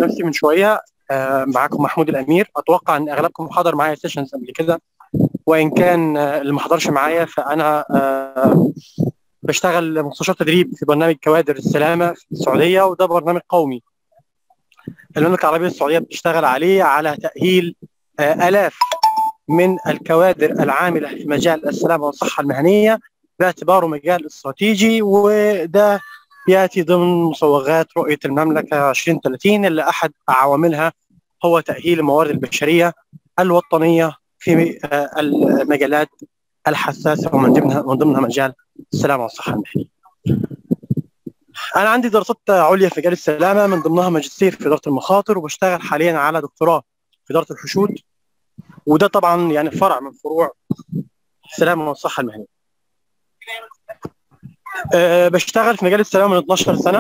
نفسي من شويه آه، معاكم محمود الامير اتوقع ان اغلبكم حضر معايا سيشنز قبل كده وان كان آه، اللي ما حضرش معايا فانا آه، بشتغل مستشار تدريب في برنامج كوادر السلامه في السعوديه وده برنامج قومي المملكه العربيه السعوديه بتشتغل عليه على تاهيل الاف من الكوادر العامله في مجال السلامه والصحه المهنيه باعتباره مجال استراتيجي وده ياتي ضمن مصوغات رؤيه المملكه 2030 اللي احد عواملها هو تاهيل الموارد البشريه الوطنيه في المجالات الحساسه ومن ضمنها من ضمنها مجال السلامه والصحه المهنيه. انا عندي دراسات عليا في مجال السلامه من ضمنها ماجستير في اداره المخاطر وبشتغل حاليا على دكتوراه في اداره الحشود وده طبعا يعني فرع من فروع السلامه والصحه المهنيه. أه بشتغل في مجال السلامه من 12 سنه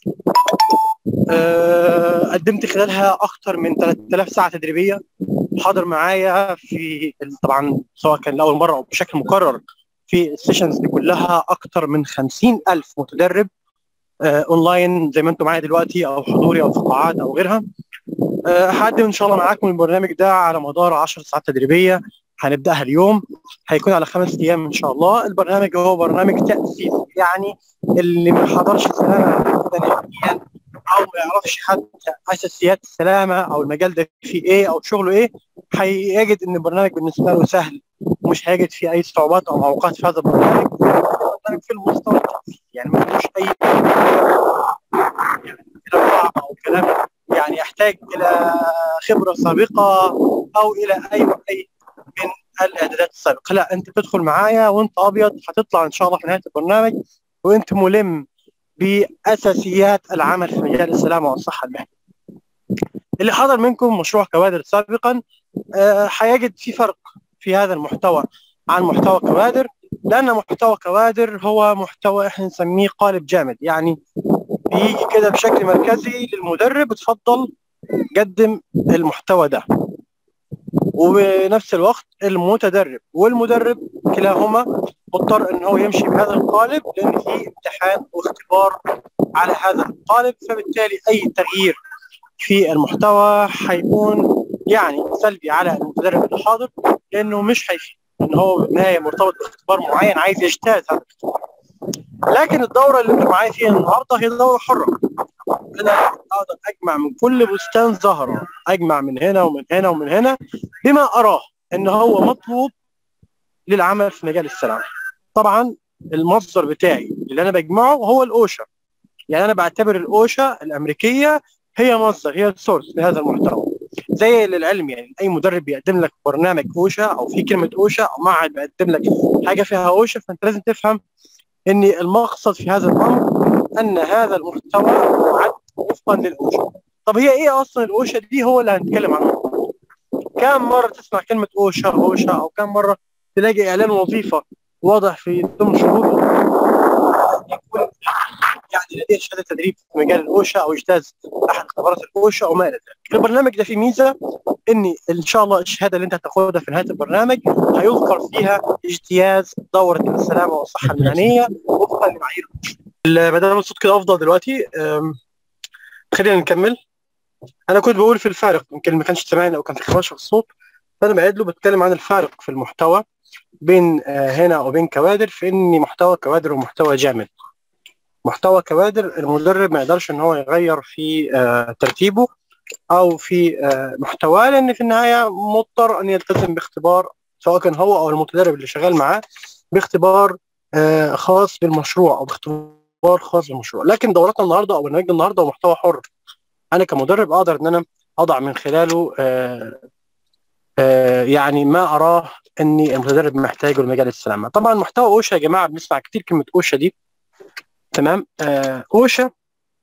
أه قدمت خلالها اكثر من 3000 ساعه تدريبيه حاضر معايا في طبعا سواء كان لاول مره او بشكل مكرر في السيشنز دي كلها اكثر من 50000 متدرب أه اونلاين زي ما انتم معايا دلوقتي او حضوري او في قاعات او غيرها هقدم ان شاء الله معاكم البرنامج ده على مدار 10 ساعات تدريبيه هنبداها اليوم هيكون على خمس ايام ان شاء الله البرنامج هو برنامج تاسيس يعني اللي ما حضرش السلامه نهائيا او ما يعرفش حتى اساسيات السلامه او المجال ده فيه ايه او شغله ايه هيجد ان البرنامج بالنسبه له سهل ومش هيجد فيه اي صعوبات او معوقات في هذا البرنامج البرنامج في المستوى يعني ما فيهوش اي او كلام يعني يحتاج الى خبره سابقه او الى اي اي من الاعدادات السابقه لا انت تدخل معايا وانت ابيض هتطلع ان شاء الله في نهايه البرنامج وانت ملم باساسيات العمل في مجال السلامه والصحه المهنيه اللي حضر منكم مشروع كوادر سابقا هيجد في فرق في هذا المحتوى عن محتوى كوادر لان محتوى كوادر هو محتوى احنا نسميه قالب جامد يعني بيجي كده بشكل مركزي للمدرب اتفضل قدم المحتوى ده وبنفس الوقت المتدرب والمدرب كلاهما مضطر ان هو يمشي بهذا القالب لان في امتحان واختبار على هذا القالب فبالتالي اي تغيير في المحتوى هيكون يعني سلبي على المتدرب الحاضر لانه مش هيفيد ان هو بالنهايه مرتبط باختبار معين عايز يجتاز هذا الاختبار لكن الدوره اللي انتم معايا فيها النهارده هي دوره حره انا اقدر اجمع من كل بستان زهره اجمع من هنا ومن هنا ومن هنا بما اراه ان هو مطلوب للعمل في مجال السلامه طبعا المصدر بتاعي اللي انا بجمعه هو الاوشا يعني انا بعتبر الاوشا الامريكيه هي مصدر هي السورس لهذا المحتوى زي للعلم يعني اي مدرب بيقدم لك برنامج اوشا او في كلمه اوشا او معهد بيقدم لك حاجه فيها اوشا فانت لازم تفهم ان المقصد في هذا الامر ان هذا المحتوى معد وفقا للاوشا طب هي ايه اصلا الاوشا دي هو اللي هنتكلم عنه كم مره تسمع كلمه اوشا اوشا او كم مره تلاقي اعلان وظيفه واضح في ضمن شروطه يكون يعني لديه شهاده تدريب في مجال الاوشا او اجتاز احد اختبارات الاوشا او ما الى ذلك. البرنامج ده فيه ميزه ان ان شاء الله الشهاده اللي انت هتاخدها في نهايه البرنامج هيذكر فيها اجتياز دوره السلامه والصحه المهنيه وفقا لمعايير ما دام الصوت كده افضل دلوقتي خلينا نكمل انا كنت بقول في الفارق يمكن ما كانش سامعني او كان في خراش في الصوت فانا بعيد له بتكلم عن الفارق في المحتوى بين هنا وبين كوادر في ان محتوى كوادر ومحتوى جامد محتوى كوادر المدرب ما يقدرش ان هو يغير في ترتيبه او في محتواه لان في النهايه مضطر ان يلتزم باختبار سواء كان هو او المتدرب اللي شغال معاه باختبار خاص بالمشروع او باختبار خاص بالمشروع لكن دورتنا النهارده او برنامج النهارده هو محتوى حر انا كمدرب اقدر ان انا اضع من خلاله آآ آآ يعني ما اراه اني المتدرب محتاجه لمجال السلامه طبعا محتوى اوشا يا جماعه بنسمع كتير كلمه اوشا دي تمام اوشا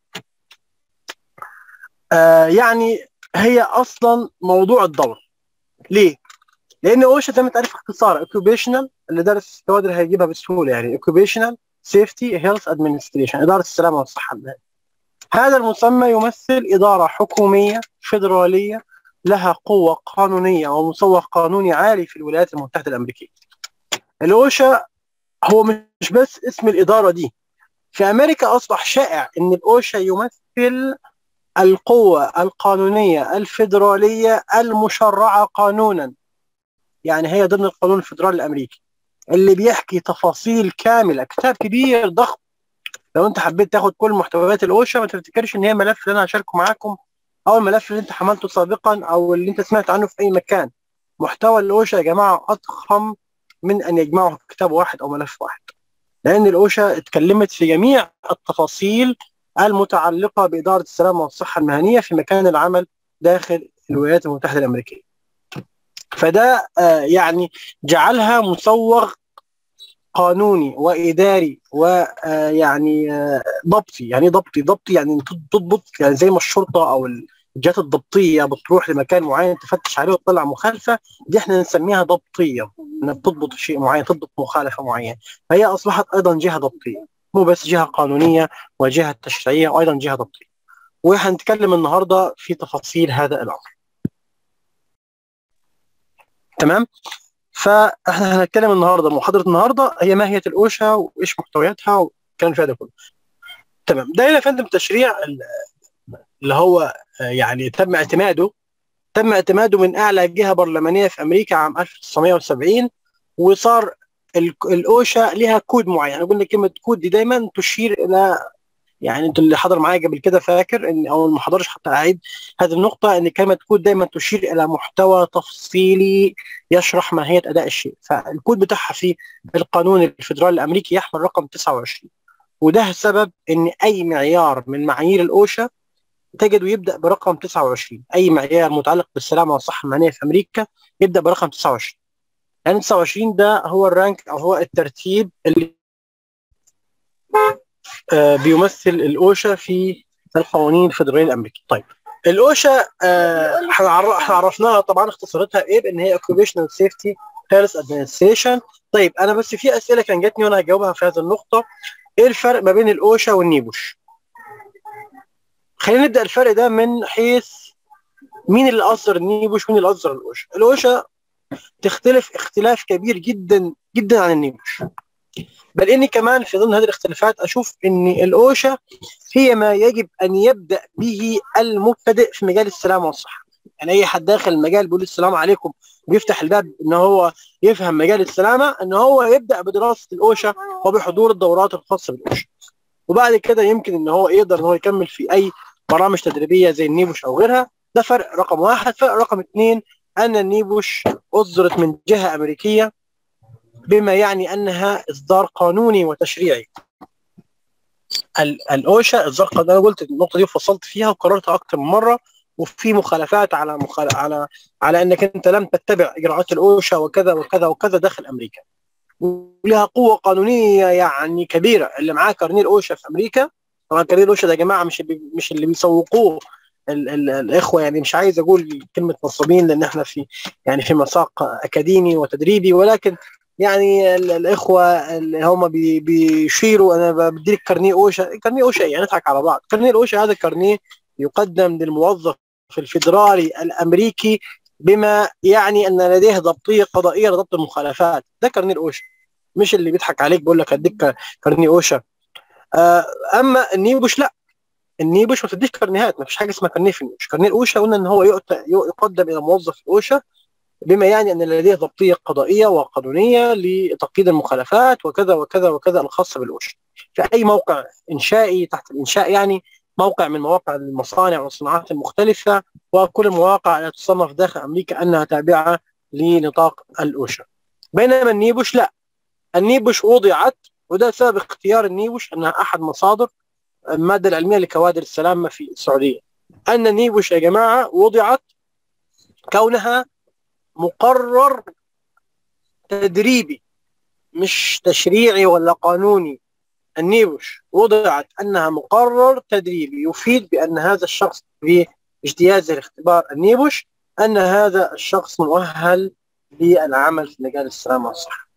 يعني هي اصلا موضوع الدور ليه؟ لان اوشا زي ما تعرف اختصار اوكيوبيشنال اللي درس الكوادر هيجيبها بسهوله يعني اوكيوبيشنال سيفتي هيلث ادمنستريشن اداره السلامه والصحه المهنيه هذا المسمى يمثل اداره حكوميه فيدراليه لها قوه قانونيه ومسوغ قانوني عالي في الولايات المتحده الامريكيه الاوشا هو مش بس اسم الاداره دي في امريكا اصبح شائع ان الاوشا يمثل القوة القانونية الفيدرالية المشرعة قانونا يعني هي ضمن القانون الفيدرالي الأمريكي اللي بيحكي تفاصيل كاملة كتاب كبير ضخم لو انت حبيت تاخد كل محتويات الاوشا ما تفتكرش ان هي ملف اللي انا هشاركه معاكم او الملف اللي انت حملته سابقا او اللي انت سمعت عنه في اي مكان محتوى الاوشا يا جماعه اضخم من ان يجمعه في كتاب واحد او ملف واحد لان الاوشا اتكلمت في جميع التفاصيل المتعلقه باداره السلامه والصحه المهنيه في مكان العمل داخل الولايات المتحده الامريكيه فده آه يعني جعلها مسوغ قانوني واداري ويعني آه، ضبطي يعني ضبطي ضبطي يعني تضبط يعني زي ما الشرطه او الجهات الضبطيه بتروح لمكان معين تفتش عليه وتطلع مخالفه دي احنا نسميها ضبطيه انك تضبط شيء معين تضبط مخالفه معينه فهي اصبحت ايضا جهه ضبطيه مو بس جهه قانونيه وجهه تشريعيه وايضا جهه ضبطيه وهنتكلم النهارده في تفاصيل هذا الامر تمام فاحنا هنتكلم النهارده محاضره النهارده هي ماهيه الاوشا وايش محتوياتها وكان فيها ده كله تمام ده يا فندم تشريع اللي هو يعني تم اعتماده تم اعتماده من اعلى جهه برلمانيه في امريكا عام 1970 وصار الاوشا لها كود معين يعني قلنا كلمه كود دي دايما تشير الى يعني انت اللي حضر معايا قبل كده فاكر ان او ما حضرش حتى اعيد هذه النقطه ان كلمه كود دايما تشير الى محتوى تفصيلي يشرح ماهيه اداء الشيء فالكود بتاعها في القانون الفدرالي الامريكي يحمل رقم 29 وده السبب ان اي معيار من معايير الاوشا تجده يبدا برقم 29 اي معيار متعلق بالسلامه والصحه المهنيه في امريكا يبدا برقم 29 يعني 29 ده هو الرانك او هو الترتيب اللي آه، بيمثل الاوشا في القوانين الفدراليه الامريكيه طيب الاوشا آه، احنا عرفناها طبعا اختصارتها ايه بان هي اوكيبيشنال سيفتي هيلث ادمنستريشن طيب انا بس في اسئله كان جاتني وانا هجاوبها في هذه النقطه ايه الفرق ما بين الاوشا والنيبوش خلينا نبدا الفرق ده من حيث مين اللي اصدر النيبوش ومين اللي اصدر الاوشا الاوشا تختلف اختلاف كبير جدا جدا عن النيبوش بل اني كمان في ضمن هذه الاختلافات اشوف ان الاوشا هي ما يجب ان يبدا به المبتدئ في مجال السلامه والصحه يعني اي حد داخل المجال بيقول السلام عليكم بيفتح الباب ان هو يفهم مجال السلامه ان هو يبدا بدراسه الاوشا وبحضور الدورات الخاصه بالاوشا وبعد كده يمكن ان هو يقدر ان هو يكمل في اي برامج تدريبيه زي النيبوش او غيرها ده فرق رقم واحد فرق رقم اثنين ان النيبوش اصدرت من جهه امريكيه بما يعني انها اصدار قانوني وتشريعي الاوشا اصدار قانوني انا قلت النقطه دي وفصلت فيها وكررتها اكثر من مره وفي مخالفات على مخال... على على انك انت لم تتبع اجراءات الاوشا وكذا وكذا وكذا داخل امريكا ولها قوه قانونيه يعني كبيره اللي معاه كارنيه الاوشا في امريكا طبعا كارنيه الاوشا ده يا جماعه مش مش اللي بيسوقوه ال ال الاخوه يعني مش عايز اقول كلمه نصابين لان احنا في يعني في مساق اكاديمي وتدريبي ولكن يعني الاخوه اللي هم بيشيروا انا بدي لك كارنيه اوشا كارنيه اوشا يعني نضحك على بعض كارنيه اوشا هذا كارنيه يقدم للموظف الفيدرالي الامريكي بما يعني ان لديه ضبطيه قضائيه لضبط المخالفات ده كارنيه اوشا مش اللي بيضحك عليك بيقول لك اديك كارنيه اوشا آه اما النيبوش لا النيبوش ما تديش كارنيهات ما فيش حاجه اسمها كارنيه في النيبوش كارنيه الاوشا قلنا ان هو يقدم الى موظف الاوشا بما يعني ان لديه ضبطيه قضائيه وقانونيه لتقييد المخالفات وكذا وكذا وكذا الخاصه بالاوشا في اي موقع انشائي تحت الانشاء يعني موقع من مواقع المصانع والصناعات المختلفه وكل المواقع التي تصنف داخل امريكا انها تابعه لنطاق الاوشا بينما النيبوش لا النيبوش وضعت وده سبب اختيار النيبوش انها احد مصادر الماده العلميه لكوادر السلامه في السعوديه ان النيبوش يا جماعه وضعت كونها مقرر تدريبي مش تشريعي ولا قانوني النيبوش وضعت انها مقرر تدريبي يفيد بان هذا الشخص باجتيازه لاختبار النيبوش ان هذا الشخص مؤهل للعمل في مجال السلامه والصحه.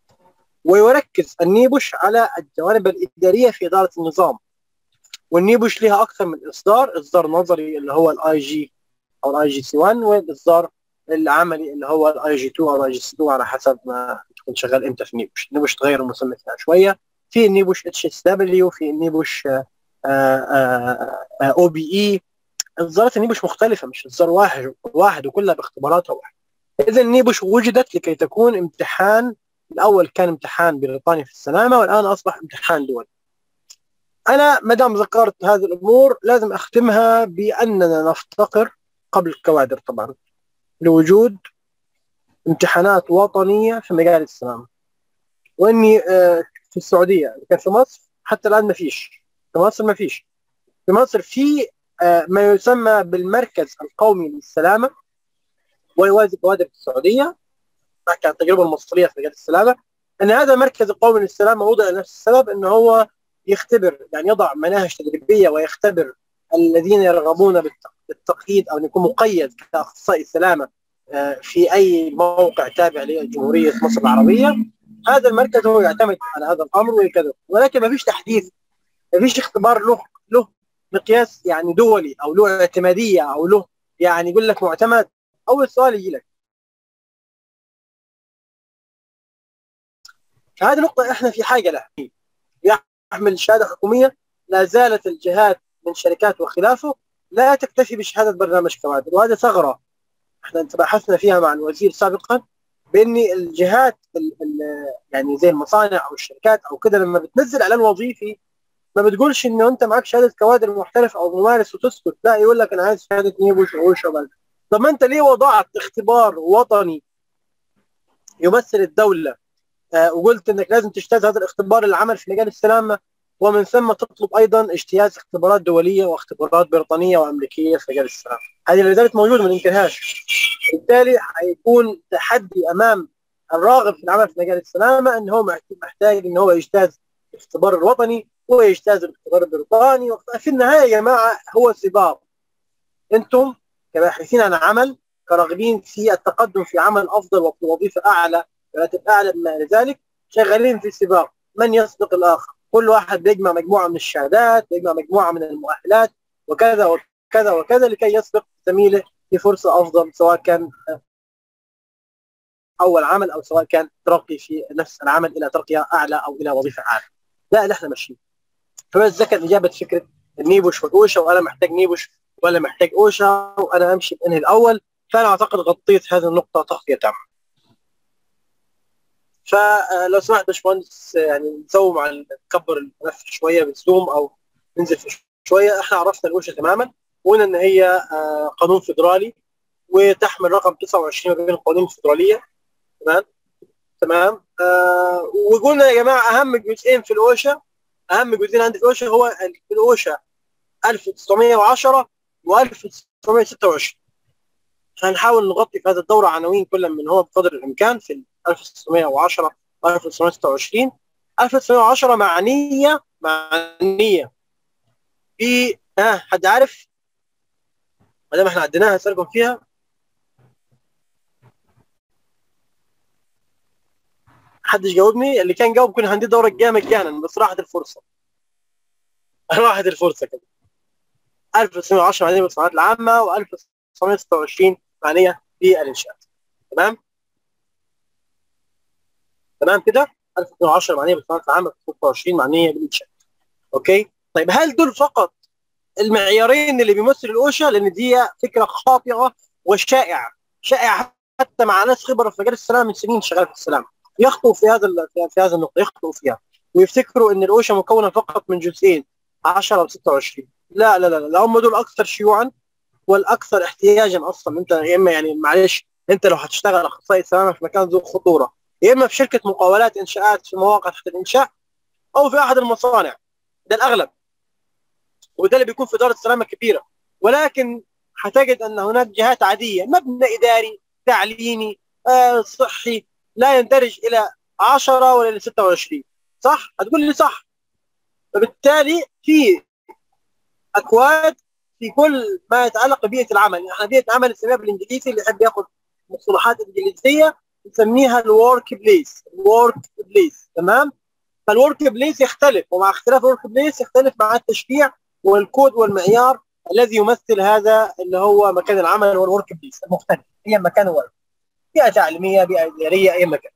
ويركز النيبوش على الجوانب الاداريه في اداره النظام. والنيبوش لها اكثر من اصدار، اصدار نظري اللي هو الاي جي او الاي جي سي 1 واصدار العملي اللي هو الاي جي 2 او الاي جي سي 2 على حسب ما تكون شغال امتى في نيبوش نيبوش تغير المسمى فيها شويه في النيبوش اتش اس دبليو في النيبوش او بي اي اصدارات النيبوش مختلفه مش اصدار واحد واحد وكلها باختباراتها واحد اذا النيبوش وجدت لكي تكون امتحان الاول كان امتحان بريطانيا في السلامه والان اصبح امتحان دولي انا ما دام ذكرت هذه الامور لازم اختمها باننا نفتقر قبل الكوادر طبعا لوجود امتحانات وطنيه في مجال السلامه واني آه، في السعوديه كان في مصر حتى الان ما فيش في مصر ما فيش في مصر في آه، ما يسمى بالمركز القومي للسلامه ويوازي كوادر في السعوديه بحكي عن التجربه المصريه في مجال السلامه ان هذا المركز القومي للسلامه وضع لنفس السبب انه هو يختبر يعني يضع مناهج تدريبيه ويختبر الذين يرغبون بالتقييد او ان يكون مقيد كاخصائي سلامه آه، في اي موقع تابع لجمهوريه مصر العربيه هذا المركز هو يعتمد على هذا الامر وكذا ولكن ما فيش تحديث ما فيش اختبار له له مقياس يعني دولي او له اعتماديه او له يعني يقول لك معتمد اول سؤال يجي لك هذه نقطة احنا في حاجة لها يحمل شهادة حكومية لا زالت الجهات من شركات وخلافه لا تكتفي بشهادة برنامج كوادر وهذا ثغرة احنا تباحثنا فيها مع الوزير سابقا بان الجهات ال ال يعني زي المصانع او الشركات او كده لما بتنزل اعلان وظيفي ما بتقولش انه انت معك شهاده كوادر محترف او ممارس وتسكت لا يقول لك انا عايز شهاده نيبو وشغل طب ما انت ليه وضعت اختبار وطني يمثل الدوله آه وقلت انك لازم تجتاز هذا الاختبار للعمل في مجال السلامه ومن ثم تطلب ايضا اجتياز اختبارات دوليه واختبارات بريطانيه وامريكيه في مجال السلامه هذه اللي زالت موجوده ما ننكرهاش بالتالي حيكون تحدي امام الراغب في العمل في مجال السلامه ان هو محتاج ان هو يجتاز الاختبار الوطني ويجتاز الاختبار البريطاني في النهايه يا جماعه هو سباق انتم كباحثين عن عمل كراغبين في التقدم في عمل افضل وفي وظيفه اعلى راتب اعلى مما ذلك شغالين في سباق من يسبق الاخر كل واحد بيجمع مجموعه من الشهادات بيجمع مجموعه من المؤهلات وكذا وكذا وكذا لكي يسبق زميله في فرصه افضل سواء كان اول عمل او سواء كان ترقي في نفس العمل الى ترقيه اعلى او الى وظيفه اعلى لا نحن ماشيين فبس ذكر اجابه فكره النيبوش والاوشا وانا محتاج نيبوش ولا محتاج اوشا وانا امشي بانهي الاول فانا اعتقد غطيت هذه النقطه تغطيه تامه فلو سمحت باشمهندس يعني نسوي مع نكبر الملف شويه بالزوم او ننزل في شويه احنا عرفنا الاوشا تماما وقلنا ان هي آه، قانون فيدرالي وتحمل رقم 29 ما بين القوانين الفيدراليه تمام تمام آه وقلنا يا جماعه اهم جزئين في الاوشا اهم جزئين عندي في الاوشا هو في الاوشا 1910 و 1926 هنحاول نغطي في هذه الدوره عناوين كل من هو بقدر الامكان في 1910 و 1926 1910 معنيه معنيه في ها حد عارف ما دام احنا عديناها هسألكم فيها حدش جاوبني اللي كان جاوب كنا هندي دورة الجايه مجانا بس راحت الفرصه راحت الفرصه كده 1910 معنيه بالصناعات العامه و1926 معنيه بالانشاءات تمام تمام كده 1910 معنيه بالصناعات العامه 1926 معنيه بالانشاءات اوكي طيب هل دول فقط المعيارين اللي بيمثل الاوشا لان دي فكره خاطئه وشائعه شائعه حتى مع ناس خبره في مجال السلام من سنين شغال في السلام يخطئوا في هذا في هذا النقطه يخطئوا فيها ويفتكروا ان الاوشا مكونه فقط من جزئين 10 او 26 لا لا لا لا هم دول اكثر شيوعا والاكثر احتياجا اصلا انت يا اما يعني معلش انت لو هتشتغل اخصائي سلامه في مكان ذو خطوره يا اما في شركه مقاولات انشاءات في مواقع تحت الانشاء او في احد المصانع ده الاغلب وبالتالي بيكون في اداره السلامه كبيره ولكن هتجد ان هناك جهات عاديه مبنى اداري تعليمي آه صحي لا يندرج الى 10 ولا الى 26 صح؟ هتقول لي صح فبالتالي في اكواد في كل ما يتعلق ببيئه العمل يعني احنا بيئه العمل نسميها بالانجليزي اللي يحب ياخذ مصطلحات انجليزيه نسميها الورك بليس الورك بليس تمام فالورك بليس يختلف ومع اختلاف الورك بليس يختلف مع التشريع والكود والمعيار الذي يمثل هذا اللي هو مكان العمل والورك بليس المختلف اي مكان هو بيئه تعليميه بيئه اداريه اي مكان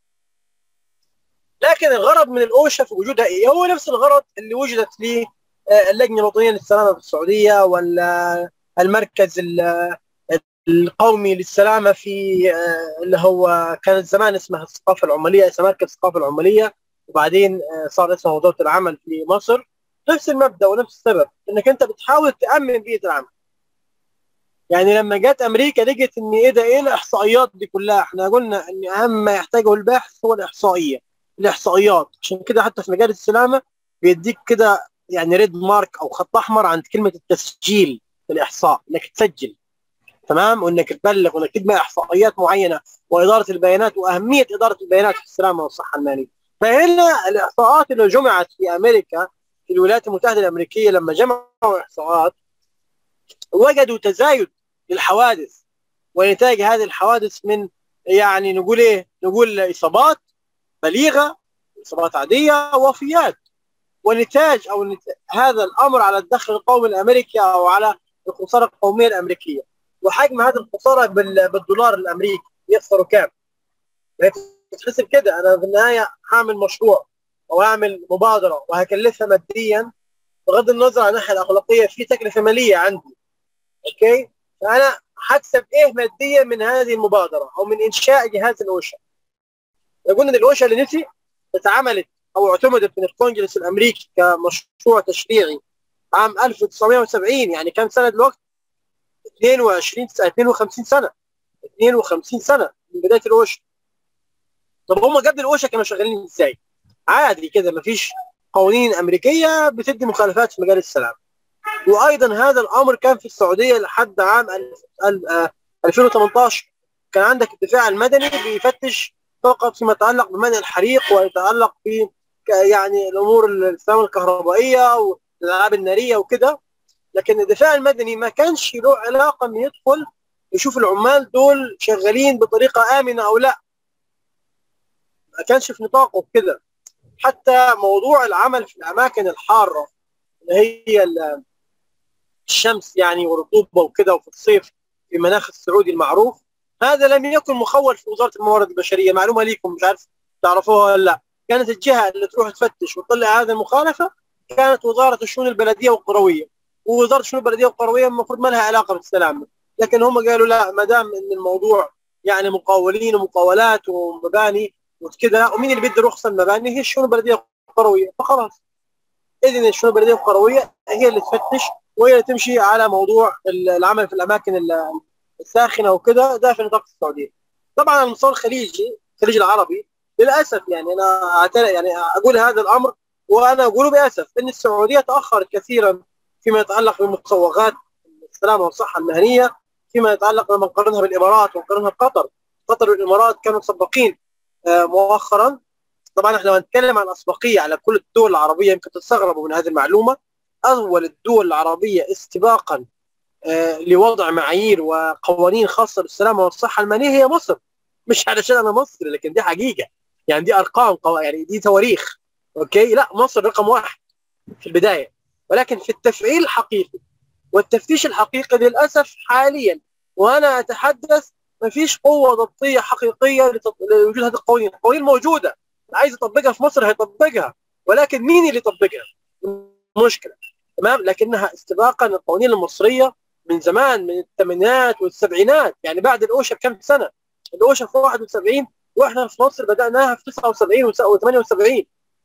لكن الغرض من الاوشا في وجودها ايه؟ هو نفس الغرض اللي وجدت في آه، اللجنه الوطنيه للسلامه في السعوديه ولا المركز القومي للسلامه في آه، اللي هو كانت زمان اسمها الثقافه العماليه اسمها مركز الثقافه العماليه وبعدين آه، صار اسمه وزاره العمل في مصر نفس المبدا ونفس السبب انك انت بتحاول تامن بيئه العمل يعني لما جت امريكا لقيت ان ايه ده ايه الاحصائيات دي كلها احنا قلنا ان اهم ما يحتاجه الباحث هو الاحصائيه الاحصائيات عشان كده حتى في مجال السلامه بيديك كده يعني ريد مارك او خط احمر عند كلمه التسجيل في الاحصاء انك تسجل تمام وانك تبلغ وانك تجمع احصائيات معينه واداره البيانات واهميه اداره البيانات في السلامه والصحه الماليه فهنا الاحصاءات اللي جمعت في امريكا في الولايات المتحده الامريكيه لما جمعوا احصاءات وجدوا تزايد للحوادث ونتائج هذه الحوادث من يعني نقول ايه نقول اصابات بليغه اصابات عاديه وفيات ونتاج او نت... هذا الامر على الدخل القومي الامريكي او على الخساره القوميه الامريكيه وحجم هذه الخساره بال... بالدولار الامريكي يخسروا كام؟ تحسب كده انا في النهايه هعمل مشروع او اعمل مبادره وهكلفها ماديا بغض النظر عن الناحيه الاخلاقيه في تكلفه ماليه عندي اوكي فانا هكسب ايه ماديا من هذه المبادره او من انشاء جهاز الاوشا يقول ان الاوشا اللي نسي اتعملت او اعتمدت من الكونجرس الامريكي كمشروع تشريعي عام 1970 يعني كان سنه الوقت 22 52 سنه 52 سنه من بدايه الاوشا طب هم قبل الاوشا كانوا شغالين ازاي؟ عادي كده مفيش قوانين امريكيه بتدي مخالفات في مجال السلام وايضا هذا الامر كان في السعوديه لحد عام 2018 آه، كان عندك الدفاع المدني بيفتش فقط فيما يتعلق بمنع الحريق ويتعلق ب يعني الامور السلامه الكهربائيه والالعاب الناريه وكده لكن الدفاع المدني ما كانش له علاقه انه يدخل يشوف العمال دول شغالين بطريقه امنه او لا ما كانش في نطاقه كده حتى موضوع العمل في الاماكن الحاره اللي هي الشمس يعني ورطوبه وكده وفي الصيف في مناخ السعودي المعروف هذا لم يكن مخول في وزاره الموارد البشريه معلومه ليكم مش عارف تعرفوها ولا لا كانت الجهه اللي تروح تفتش وتطلع هذه المخالفه كانت وزاره الشؤون البلديه والقرويه ووزاره الشؤون البلديه والقرويه المفروض ما لها علاقه بالسلامه لكن هم قالوا لا ما دام ان الموضوع يعني مقاولين ومقاولات ومباني وكذا ومين اللي بيدي رخصه المباني هي الشؤون البلديه والقرويه فخلاص اذا الشؤون البلديه والقرويه هي اللي تفتش وهي اللي تمشي على موضوع العمل في الاماكن الساخنه وكذا ده في نطاق السعوديه طبعا على المستوى الخليجي الخليج العربي للاسف يعني انا يعني اقول هذا الامر وانا اقوله باسف ان السعوديه تاخرت كثيرا فيما يتعلق بمسوغات السلامه والصحه المهنيه فيما يتعلق لما نقارنها بالامارات ونقارنها بقطر قطر والامارات كانوا سباقين آه، مؤخرا طبعا احنا لو نتكلم عن اسبقيه على كل الدول العربيه يمكن تستغربوا من هذه المعلومه اول الدول العربيه استباقا آه، لوضع معايير وقوانين خاصه بالسلامه والصحه الماليه هي مصر مش علشان انا مصري لكن دي حقيقه يعني دي ارقام قو... يعني دي تواريخ اوكي لا مصر رقم واحد في البدايه ولكن في التفعيل الحقيقي والتفتيش الحقيقي للاسف حاليا وانا اتحدث ما فيش قوه ضبطيه حقيقيه لوجود هذه القوانين، القوانين موجوده عايز يطبقها في مصر هيطبقها ولكن مين اللي يطبقها؟ مشكله تمام لكنها استباقا للقوانين المصريه من زمان من الثمانينات والسبعينات يعني بعد الاوشا بكم سنه الاوشا في 71 واحنا في مصر بداناها في 79 و78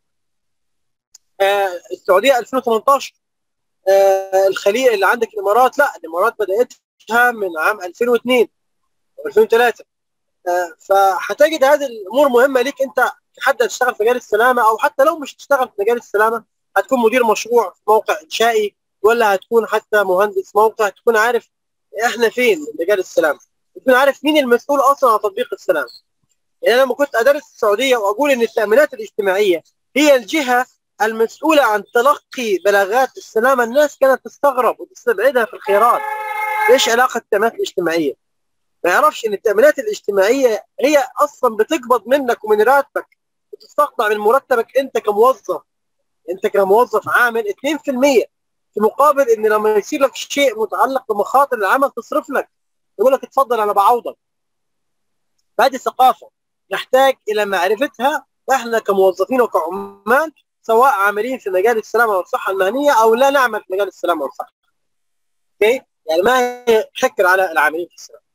آه السعوديه 2018 آه الخليج اللي عندك الامارات لا الامارات بداتها من عام 2002 و2003 آه فهتجد هذه الامور مهمه ليك انت حد تشتغل في مجال السلامه او حتى لو مش تشتغل في مجال السلامه هتكون مدير مشروع في موقع انشائي ولا هتكون حتى مهندس موقع تكون عارف احنا فين من مجال السلامه تكون عارف مين المسؤول اصلا عن تطبيق السلام يعني لما كنت ادرس السعوديه واقول ان التامينات الاجتماعيه هي الجهه المسؤوله عن تلقي بلاغات السلامه الناس كانت تستغرب وتستبعدها في الخيارات ايش علاقه التامينات الاجتماعيه ما يعرفش ان التامينات الاجتماعيه هي اصلا بتقبض منك ومن راتبك وتستقطع من مرتبك انت كموظف انت كموظف عامل 2% في مقابل ان لما يصير لك شيء متعلق بمخاطر العمل تصرف لك يقول لك اتفضل انا بعوضك فهذه ثقافه نحتاج الى معرفتها احنا كموظفين وكعمال سواء عاملين في مجال السلامه والصحه المهنيه او لا نعمل في مجال السلامه والصحه. اوكي؟ يعني ما هي حكر على العاملين في السلام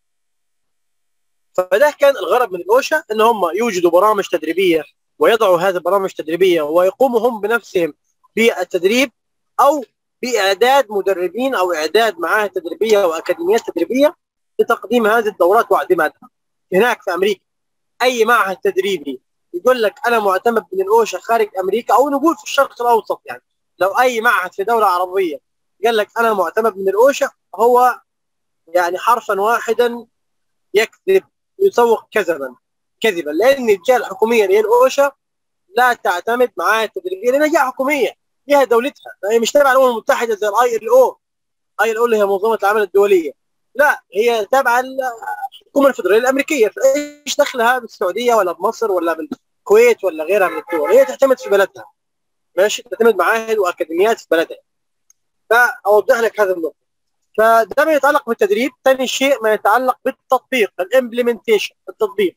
فده كان الغرض من الاوشا ان هم يوجدوا برامج تدريبيه ويضعوا هذه البرامج التدريبيه ويقوموا هم بنفسهم بالتدريب او باعداد مدربين او اعداد معاهد تدريبيه واكاديميات تدريبيه لتقديم هذه الدورات واعتمادها هناك في امريكا اي معهد تدريبي يقول لك انا معتمد من الاوشا خارج امريكا او نقول في الشرق الاوسط يعني لو اي معهد في دوله عربيه قال لك انا معتمد من الاوشا هو يعني حرفا واحدا يكذب يسوق كذبا كذبا لان الجهه الحكوميه اللي هي الاوشا لا تعتمد معاهد تدريبيه لانها جهه حكوميه لها دولتها هي مش تابعه الامم المتحده زي الاي ال او اي ال او اللي هي منظمه العمل الدوليه لا هي تابعه الحكومه الفدراليه الامريكيه فايش دخلها بالسعوديه ولا بمصر ولا بالكويت ولا غيرها من الدول هي تعتمد في بلدها ماشي تعتمد معاهد واكاديميات في بلدها فاوضح لك هذا النقطه فده ما يتعلق بالتدريب ثاني شيء ما يتعلق بالتطبيق الامبلمنتيشن التطبيق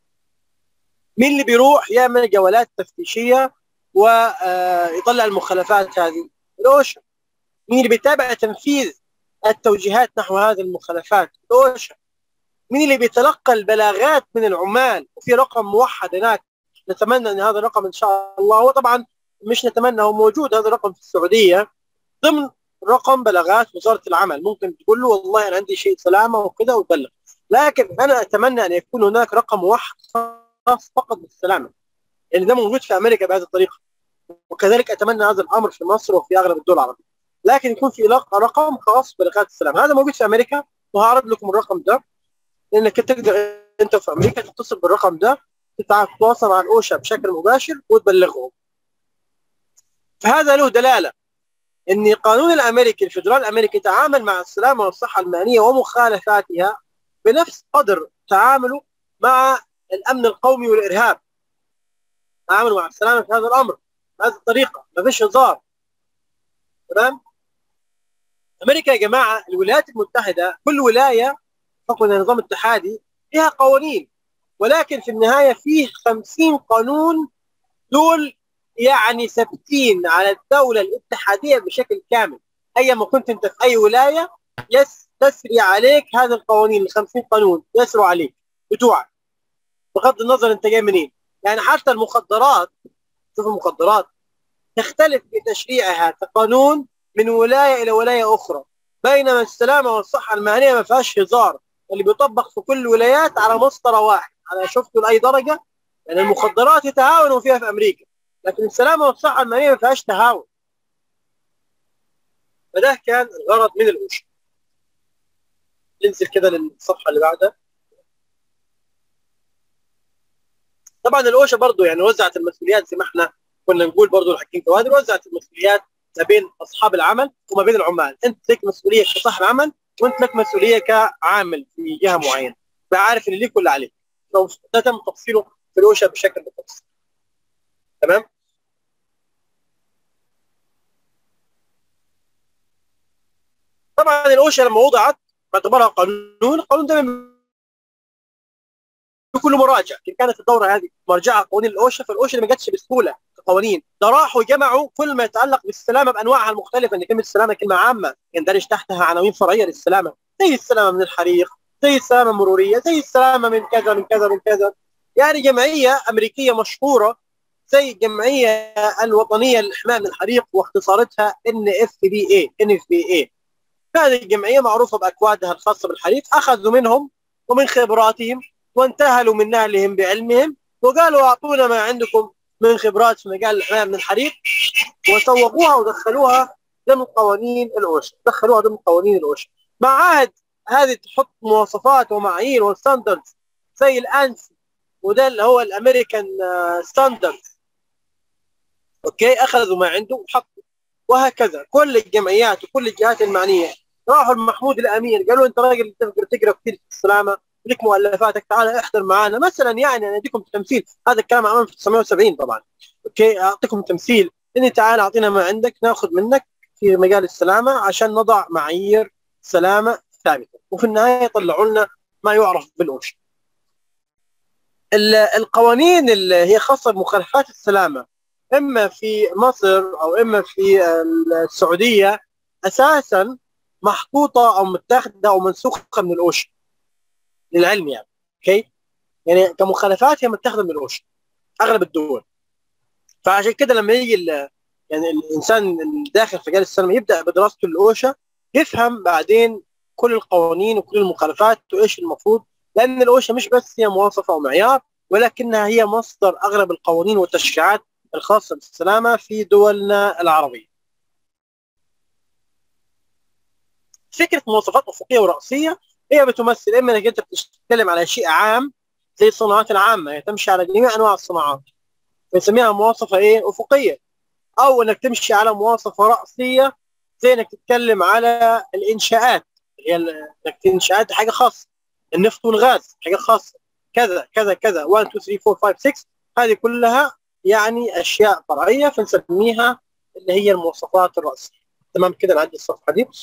مين اللي بيروح يعمل جولات تفتيشيه ويطلع المخالفات هذه الاوشا مين اللي بيتابع تنفيذ التوجيهات نحو هذه المخالفات الاوشا مين اللي بيتلقى البلاغات من العمال وفي رقم موحد هناك نتمنى ان هذا الرقم ان شاء الله هو طبعا مش نتمنى هو موجود هذا الرقم في السعوديه ضمن رقم بلاغات وزاره العمل ممكن تقول له والله انا عندي شيء سلامه وكذا وتبلغ لكن انا اتمنى ان يكون هناك رقم موحد خاص فقط بالسلامه لان ده موجود في امريكا بهذه الطريقه وكذلك اتمنى هذا الامر في مصر وفي اغلب الدول العربيه لكن يكون في رقم خاص بلغات السلام هذا موجود في امريكا وهعرض لكم الرقم ده لانك تقدر انت في امريكا تتصل بالرقم ده تتواصل مع الاوشا بشكل مباشر وتبلغهم فهذا له دلاله ان القانون الامريكي الفدرال الامريكي يتعامل مع السلامه والصحه المهنيه ومخالفاتها بنفس قدر تعامله مع الامن القومي والارهاب تعاملوا مع السلامه في هذا الامر بهذه الطريقه ما فيش هزار تمام امريكا يا جماعه الولايات المتحده كل ولايه حكم النظام الاتحادي فيها قوانين ولكن في النهايه فيه 50 قانون دول يعني ثابتين على الدوله الاتحاديه بشكل كامل ايما كنت انت في اي ولايه يس تسري عليك هذه القوانين ال 50 قانون يسروا عليك بتوعك بغض النظر انت جاي منين يعني حتى المخدرات شوف المخدرات تختلف في تشريعها كقانون من ولايه الى ولايه اخرى بينما السلامه والصحه المهنيه ما فيهاش هزار اللي بيطبق في كل الولايات على مسطره واحد انا شفته لاي درجه يعني المخدرات يتهاونوا فيها في امريكا لكن السلامه والصحه المهنيه ما فيهاش تهاون فده كان الغرض من الاوشا ننزل كده للصفحه اللي بعدها طبعا الاوشا برضه يعني وزعت المسؤوليات زي ما احنا كنا نقول برضه الحكيم كوادر وزعت المسؤوليات ما بين اصحاب العمل وما بين العمال انت لك مسؤوليه كصاحب عمل وانت لك مسؤوليه كعامل في جهه معينه فعارف اللي ليك ولا عليك ده تم تفصيله في الاوشا بشكل متفصل تمام طبعا الاوشا لما وضعت باعتبارها قانون القانون ده بكل مراجع كانت الدوره هذه مرجعها قوانين الاوشا فالاوشا ما جاتش بسهوله كقوانين ده راحوا جمعوا كل ما يتعلق بالسلامه بانواعها المختلفه ان كلمه السلامه كلمه عامه يندرج تحتها عناوين فرعيه للسلامه زي السلامه من الحريق زي السلامه المروريه زي السلامه من كذا من كذا من كذا يعني جمعيه امريكيه مشهوره زي الجمعيه الوطنيه للحمايه من الحريق واختصارتها ان اف بي اي ان اف بي اي هذه الجمعيه معروفه باكوادها الخاصه بالحريق اخذوا منهم ومن خبراتهم وانتهلوا من نهلهم بعلمهم وقالوا اعطونا ما عندكم من خبرات في مجال الحمايه من الحريق وسوقوها ودخلوها ضمن قوانين الاوشا دخلوها ضمن قوانين الاوشا معاهد هذه تحط مواصفات ومعايير وستاندردز زي الانسي وده اللي هو الامريكان ستاندرد اوكي اخذوا ما عنده وحطوا وهكذا كل الجمعيات وكل الجهات المعنيه راحوا المحمود الامين قالوا انت راجل تقدر تقرا كثير في السلامه لك مؤلفاتك تعال احضر معنا مثلا يعني انا اديكم تمثيل هذا الكلام عام في 1970 طبعا اوكي اعطيكم تمثيل اني تعال اعطينا ما عندك ناخذ منك في مجال السلامه عشان نضع معايير سلامه ثابته وفي النهايه يطلعوا لنا ما يعرف بالاوشا القوانين اللي هي خاصه بمخالفات السلامه اما في مصر او اما في السعوديه اساسا محطوطه او متاخده او منسوخه من الاوشن للعلم يعني اوكي يعني كمخالفات هي متاخده من الاوشن اغلب الدول فعشان كده لما يجي يعني الانسان الداخل في مجال السينما يبدا بدراسته الاوشا يفهم بعدين كل القوانين وكل المخالفات وايش المفروض لان الاوشا مش بس هي مواصفه ومعيار ولكنها هي مصدر اغلب القوانين والتشريعات الخاصه بالسلامه في دولنا العربيه. فكره مواصفات افقيه وراسيه هي بتمثل اما انك انت بتتكلم على شيء عام زي الصناعات العامه هي تمشي على جميع انواع الصناعات بنسميها مواصفه ايه افقيه او انك تمشي على مواصفه راسيه زي انك تتكلم على الانشاءات هي انك الانشاءات حاجه خاصه النفط والغاز حاجه خاصه كذا كذا كذا 1 2 3 4 5 6 هذه كلها يعني اشياء فرعيه فنسميها اللي هي المواصفات الراسيه تمام كده نعدي الصفحه دي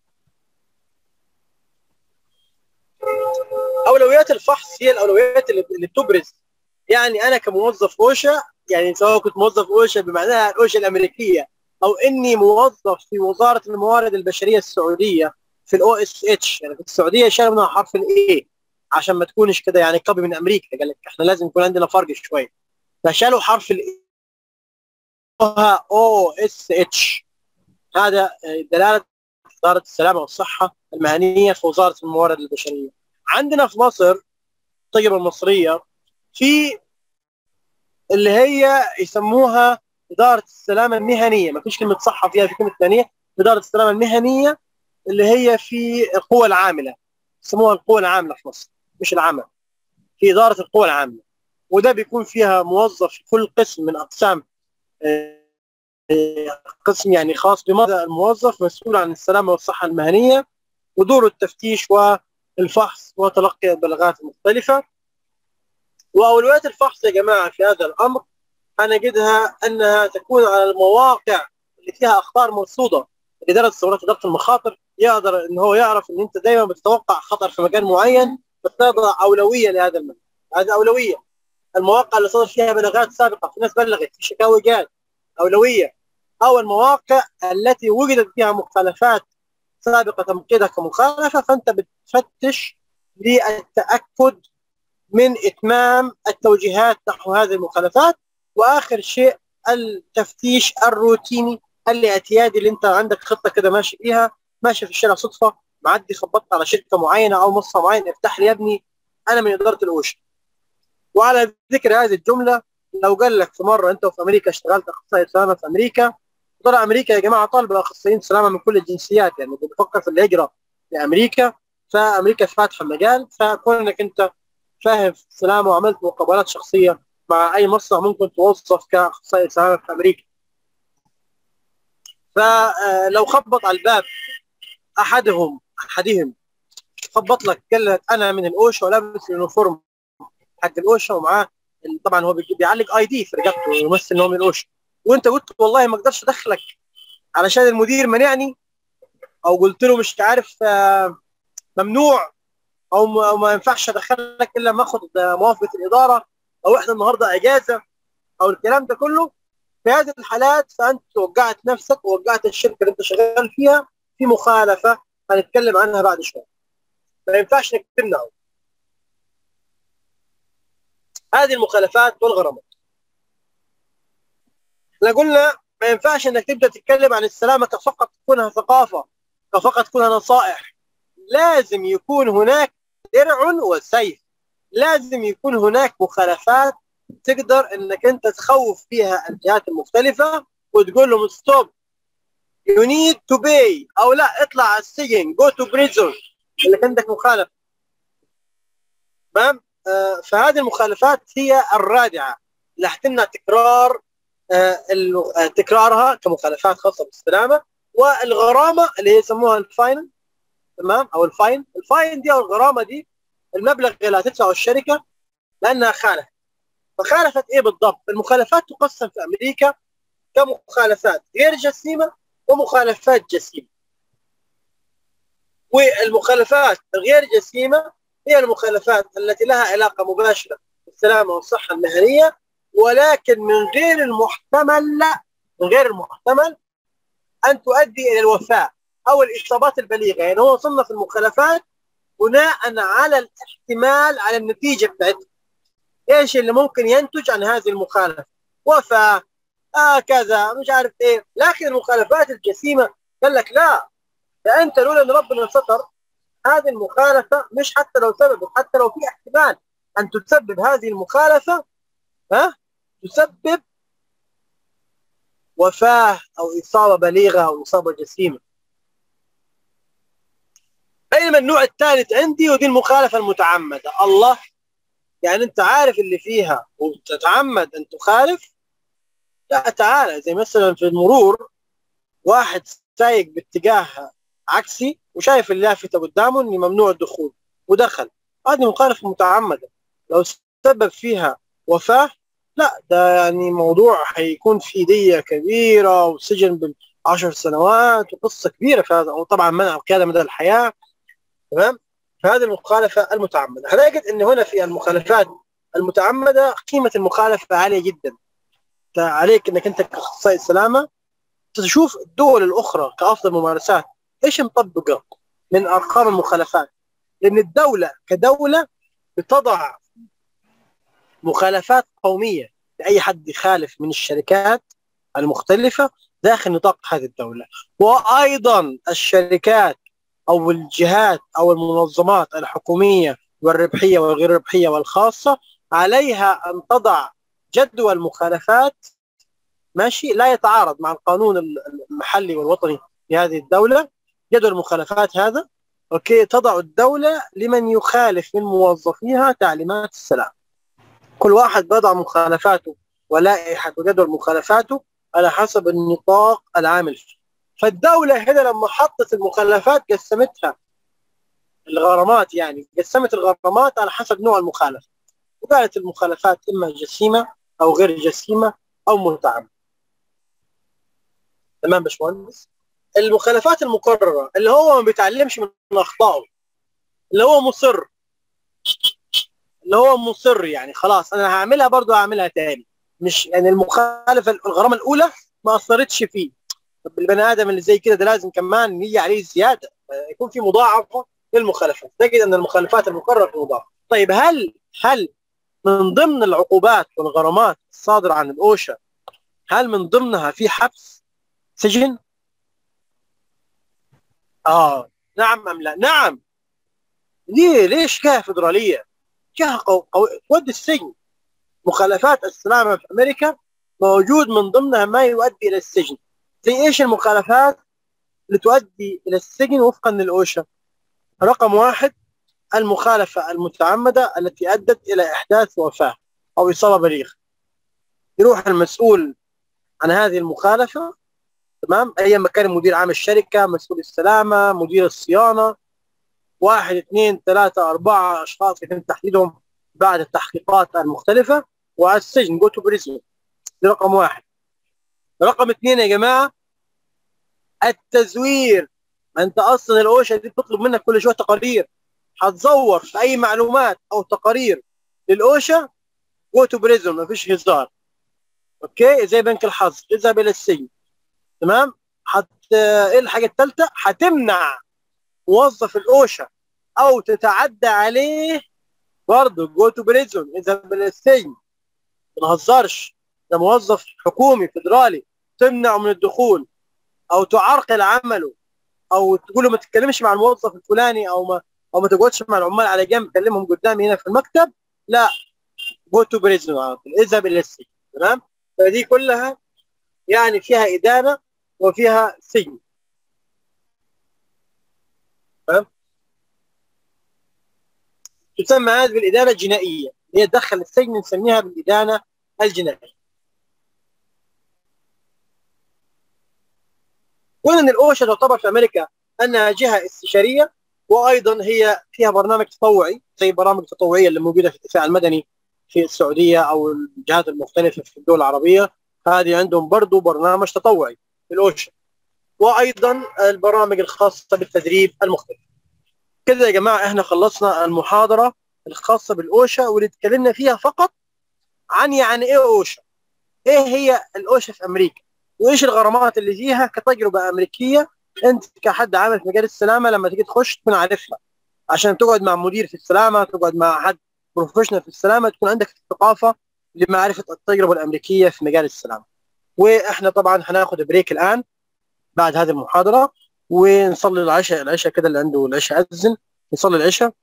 اولويات الفحص هي الاولويات اللي, اللي بتبرز يعني انا كموظف اوشا يعني سواء كنت موظف اوشا بمعناها الاوشا الامريكيه او اني موظف في وزاره الموارد البشريه السعوديه في الاو اس اتش يعني في السعوديه شال منها حرف الاي عشان ما تكونش كده يعني كوبي من امريكا قال لك احنا لازم يكون عندنا فرق شويه فشالوا حرف الاي او اس اتش هذا دلاله اداره السلامه والصحه المهنيه في وزاره الموارد البشريه عندنا في مصر التجربه المصريه في اللي هي يسموها اداره السلامه المهنيه ما فيش كلمه صحه فيها في كلمه ثانيه اداره السلامه المهنيه اللي هي في القوى العامله يسموها القوى العامله في مصر مش العمل في اداره القوى العامله وده بيكون فيها موظف في كل قسم من اقسام آه، قسم يعني خاص بماذا الموظف مسؤول عن السلامه والصحه المهنيه ودور التفتيش والفحص وتلقي البلاغات المختلفه واولويات الفحص يا جماعه في هذا الامر هنجدها انها تكون على المواقع اللي فيها اخطار مرصوده اداره الثورات اداره المخاطر يقدر ان هو يعرف ان انت دايما بتتوقع خطر في مكان معين بتضع اولويه لهذا المكان هذه اولويه المواقع اللي صدر فيها بلاغات سابقه في ناس بلغت في شكاوي جات اولويه او المواقع التي وجدت فيها مخالفات سابقه تنقيدها كمخالفه فانت بتفتش للتاكد من اتمام التوجيهات نحو هذه المخالفات واخر شيء التفتيش الروتيني الاعتيادي اللي انت عندك خطه كده ماشي فيها ماشي في الشارع صدفه معدي خبطت على شركه معينه او مصنع معين افتح لي يا ابني انا من اداره الاوشن وعلى ذكر هذه الجمله لو قال لك في مره انت في امريكا اشتغلت اخصائي سلامه في امريكا ترى امريكا يا جماعه طالبه اخصائيين سلامه من كل الجنسيات يعني بتفكر في الهجره لامريكا فامريكا فاتحه المجال فكون انك انت فاهم في السلامه وعملت مقابلات شخصيه مع اي مصنع ممكن توظف كاخصائي سلامه في امريكا فلو خبط على الباب احدهم احدهم خبط لك قال لك انا من الاوشا ولابس اليونيفورم حق الاوشا ومعاه طبعا هو بيعلق اي دي في رقبته ويمثل ان هو من الاوشا وانت قلت والله ما اقدرش ادخلك علشان المدير منعني او قلت له مش عارف آه، ممنوع او ما ينفعش ادخلك الا ما اخد موافقه الاداره او احنا النهارده اجازه او الكلام ده كله في هذه الحالات فانت وقعت نفسك ووقعت الشركه اللي انت شغال فيها في مخالفه هنتكلم عنها بعد شوي ما ينفعش انك تمنعه هذه المخالفات والغرامات احنا قلنا ما ينفعش انك تبدا تتكلم عن السلامه كفقط تكونها ثقافه كفقط تكونها نصائح لازم يكون هناك درع وسيف لازم يكون هناك مخالفات تقدر انك انت تخوف فيها الجهات المختلفه وتقول لهم ستوب يو نيد تو باي او لا اطلع على السجن جو تو بريزون اللي عندك مخالفه تمام آه فهذه المخالفات هي الرادعه اللي حتمنع تكرار آه, آه، تكرارها كمخالفات خاصه بالسلامه والغرامه اللي يسموها الفاين تمام او الفاين الفاين دي او الغرامه دي المبلغ اللي هتدفعه الشركه لانها خالفت فخالفت ايه بالضبط؟ المخالفات تقسم في امريكا كمخالفات غير جسيمه ومخالفات جسيمه. والمخالفات الغير جسيمه هي المخالفات التي لها علاقه مباشره بالسلامه والصحه المهنيه ولكن من غير المحتمل لا من غير المحتمل ان تؤدي الى الوفاه او الاصابات البليغه يعني هو صنف المخالفات بناء على الاحتمال على النتيجه بتاعتها ايش اللي ممكن ينتج عن هذه المخالفه وفاه آه كذا مش عارف ايه لكن المخالفات الجسيمه قال لك لا ده انت لولا ان ربنا ستر هذه المخالفه مش حتى لو سببت حتى لو في احتمال ان تسبب هذه المخالفه ها تسبب وفاه او اصابه بليغه او اصابه جسيمه بينما النوع الثالث عندي ودي المخالفه المتعمده الله يعني انت عارف اللي فيها وتتعمد ان تخالف لا تعالى زي مثلا في المرور واحد سايق باتجاه عكسي وشايف اللافته قدامه اني ممنوع الدخول ودخل هذه مخالفه متعمده لو سبب فيها وفاه لا ده يعني موضوع حيكون في دية كبيرة وسجن بالعشر سنوات وقصة كبيرة في هذا وطبعا منع القيادة مدى الحياة تمام فهذه المخالفة المتعمدة هنجد ان هنا في المخالفات المتعمدة قيمة المخالفة عالية جدا عليك انك انت كاخصائي السلامة تشوف الدول الاخرى كافضل ممارسات ايش مطبقة من ارقام المخالفات لان الدولة كدولة بتضع مخالفات قومية لأي حد يخالف من الشركات المختلفة داخل نطاق هذه الدولة وأيضا الشركات أو الجهات أو المنظمات الحكومية والربحية والغير ربحية والخاصة عليها أن تضع جدول مخالفات ماشي لا يتعارض مع القانون المحلي والوطني في هذه الدولة جدول المخالفات هذا اوكي تضع الدولة لمن يخالف من موظفيها تعليمات السلام كل واحد بيضع مخالفاته ولائحة وجدول مخالفاته على حسب النطاق العامل فيه فالدولة هنا لما حطت المخالفات قسمتها الغرامات يعني قسمت الغرامات على حسب نوع المخالفة وقالت المخالفات إما جسيمة أو غير جسيمة أو متعمدة تمام باشمهندس المخالفات المقررة اللي هو ما بيتعلمش من أخطائه اللي هو مصر اللي هو مصر يعني خلاص انا هعملها برضه هعملها تاني مش يعني المخالفه الغرامه الاولى ما اثرتش فيه طب البني ادم اللي زي كده ده لازم كمان يجي عليه زياده يكون في مضاعفه للمخالفات تجد ان المخالفات المقرره في مضاعفه طيب هل هل من ضمن العقوبات والغرامات الصادره عن الاوشا هل من ضمنها في حبس سجن؟ اه نعم ام لا؟ نعم ليه ليش كيف فدراليه؟ جهه قوي تودي السجن مخالفات السلامه في امريكا موجود من ضمنها ما يؤدي الى السجن زي ايش المخالفات اللي تؤدي الى السجن وفقا للاوشا رقم واحد المخالفه المتعمده التي ادت الى احداث وفاه او اصابه بليغه يروح المسؤول عن هذه المخالفه تمام ايا ما كان مدير عام الشركه مسؤول السلامه مدير الصيانه واحد اثنين ثلاثة أربعة أشخاص يتم تحديدهم بعد التحقيقات المختلفة والسجن جو تو بريزون رقم واحد رقم اثنين يا جماعة التزوير أنت أصلا الأوشا دي بتطلب منك كل شوية تقارير هتزور في أي معلومات أو تقارير للأوشا جو تو بريزون مفيش هزار أوكي زي بنك الحظ اذهب إلى السجن تمام حت ايه الحاجة الثالثة هتمنع موظف الاوشا او تتعدى عليه برضه جو تو بريزون اذا من السجن ما نهزرش ده موظف حكومي فدرالي تمنعه من الدخول او تعرقل عمله او تقول له ما تتكلمش مع الموظف الفلاني او ما او ما تقعدش مع العمال على جنب كلمهم قدامي هنا في المكتب لا جو تو بريزون اذهب الى السجن تمام فدي كلها يعني فيها ادانه وفيها سجن تمام تسمى هذه بالإدانة الجنائية هي تدخل السجن نسميها بالإدانة الجنائية وإن الأوشا تعتبر في أمريكا أنها جهة استشارية وأيضا هي فيها برنامج تطوعي زي البرامج التطوعية اللي موجودة في الدفاع المدني في السعودية أو الجهات المختلفة في الدول العربية هذه عندهم برضو برنامج تطوعي في الأوشا وايضا البرامج الخاصه بالتدريب المختلف كده يا جماعه احنا خلصنا المحاضره الخاصه بالاوشا واللي اتكلمنا فيها فقط عن يعني ايه اوشا ايه هي الاوشا في امريكا وايش الغرامات اللي فيها كتجربه امريكيه انت كحد عامل في مجال السلامه لما تيجي تخش تكون عارفها عشان تقعد مع مدير في السلامه تقعد مع حد بروفيشنال في السلامه تكون عندك الثقافه لمعرفه التجربه الامريكيه في مجال السلامه واحنا طبعا هناخد بريك الان بعد هذه المحاضره ونصلي العشاء العشاء كده اللي عنده العشاء اذن نصلي العشاء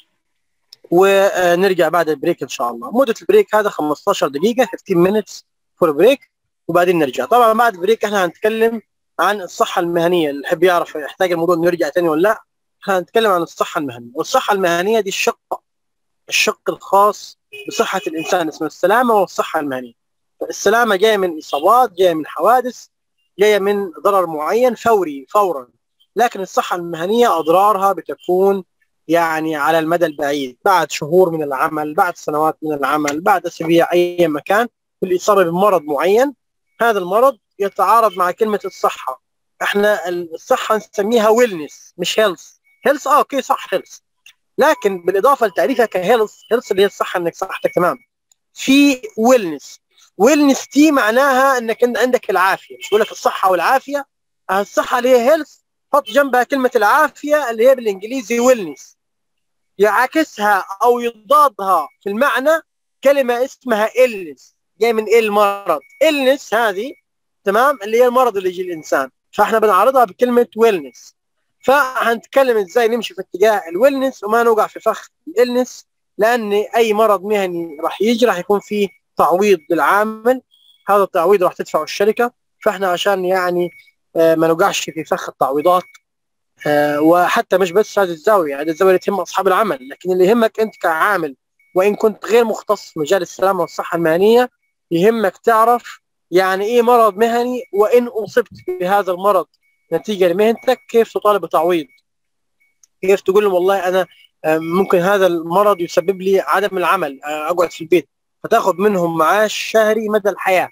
ونرجع بعد البريك ان شاء الله مده البريك هذا 15 دقيقه 15 minutes فور بريك وبعدين نرجع طبعا بعد البريك احنا هنتكلم عن الصحه المهنيه اللي يحب يعرف يحتاج الموضوع انه يرجع تاني ولا لا هنتكلم عن الصحه المهنيه والصحه المهنيه دي الشق الشق الخاص بصحه الانسان اسمه السلامه والصحه المهنيه السلامه جايه من اصابات جايه من حوادث جايه من ضرر معين فوري فورا لكن الصحه المهنيه اضرارها بتكون يعني على المدى البعيد بعد شهور من العمل بعد سنوات من العمل بعد اسابيع اي مكان بالاصابه بمرض معين هذا المرض يتعارض مع كلمه الصحه احنا الصحه نسميها ويلنس مش هيلث هيلث اه اوكي صح هيلث لكن بالاضافه لتعريفها كهيلث هيلث اللي هي الصحه انك صحتك تمام في ويلنس ويلنس دي معناها انك انت عندك العافيه مش بقول لك الصحه والعافيه الصحه اللي هي هيلث حط جنبها كلمه العافيه اللي هي بالانجليزي ويلنس يعاكسها او يضادها في المعنى كلمه اسمها إلنس جاي من إل مرض إلنس هذه تمام اللي هي المرض اللي يجي الانسان فاحنا بنعرضها بكلمه ويلنس فهنتكلم ازاي نمشي في اتجاه الويلنس وما نوقع في فخ الالنس لان اي مرض مهني راح يجي راح يكون فيه تعويض للعامل هذا التعويض راح تدفعه الشركه فاحنا عشان يعني آه، ما نوقعش في فخ التعويضات آه، وحتى مش بس هذه الزاويه هذه الزاويه اللي تهم اصحاب العمل لكن اللي يهمك انت كعامل وان كنت غير مختص في مجال السلامه والصحه المهنيه يهمك تعرف يعني ايه مرض مهني وان اصبت بهذا المرض نتيجه لمهنتك كيف تطالب بتعويض كيف تقول لهم والله انا آه، ممكن هذا المرض يسبب لي عدم العمل آه، اقعد في البيت فتاخذ منهم معاش شهري مدى الحياه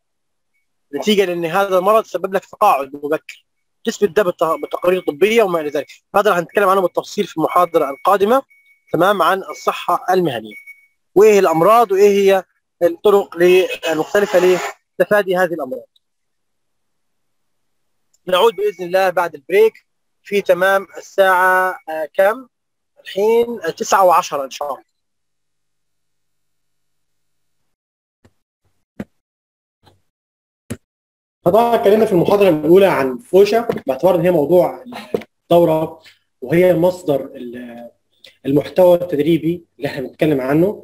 نتيجه لان هذا المرض سبب لك تقاعد مبكر تثبت ده بالتقارير الطبيه وما الى ذلك هذا هنتكلم عنه بالتفصيل في المحاضره القادمه تمام عن الصحه المهنيه وايه الامراض وايه هي الطرق المختلفه لتفادي هذه الامراض نعود باذن الله بعد البريك في تمام الساعه آه، كم الحين 9 و10 ان شاء الله طبعا اتكلمنا في المحاضره الاولى عن فوشا باعتبار ان هي موضوع الدوره وهي مصدر المحتوى التدريبي اللي احنا بنتكلم عنه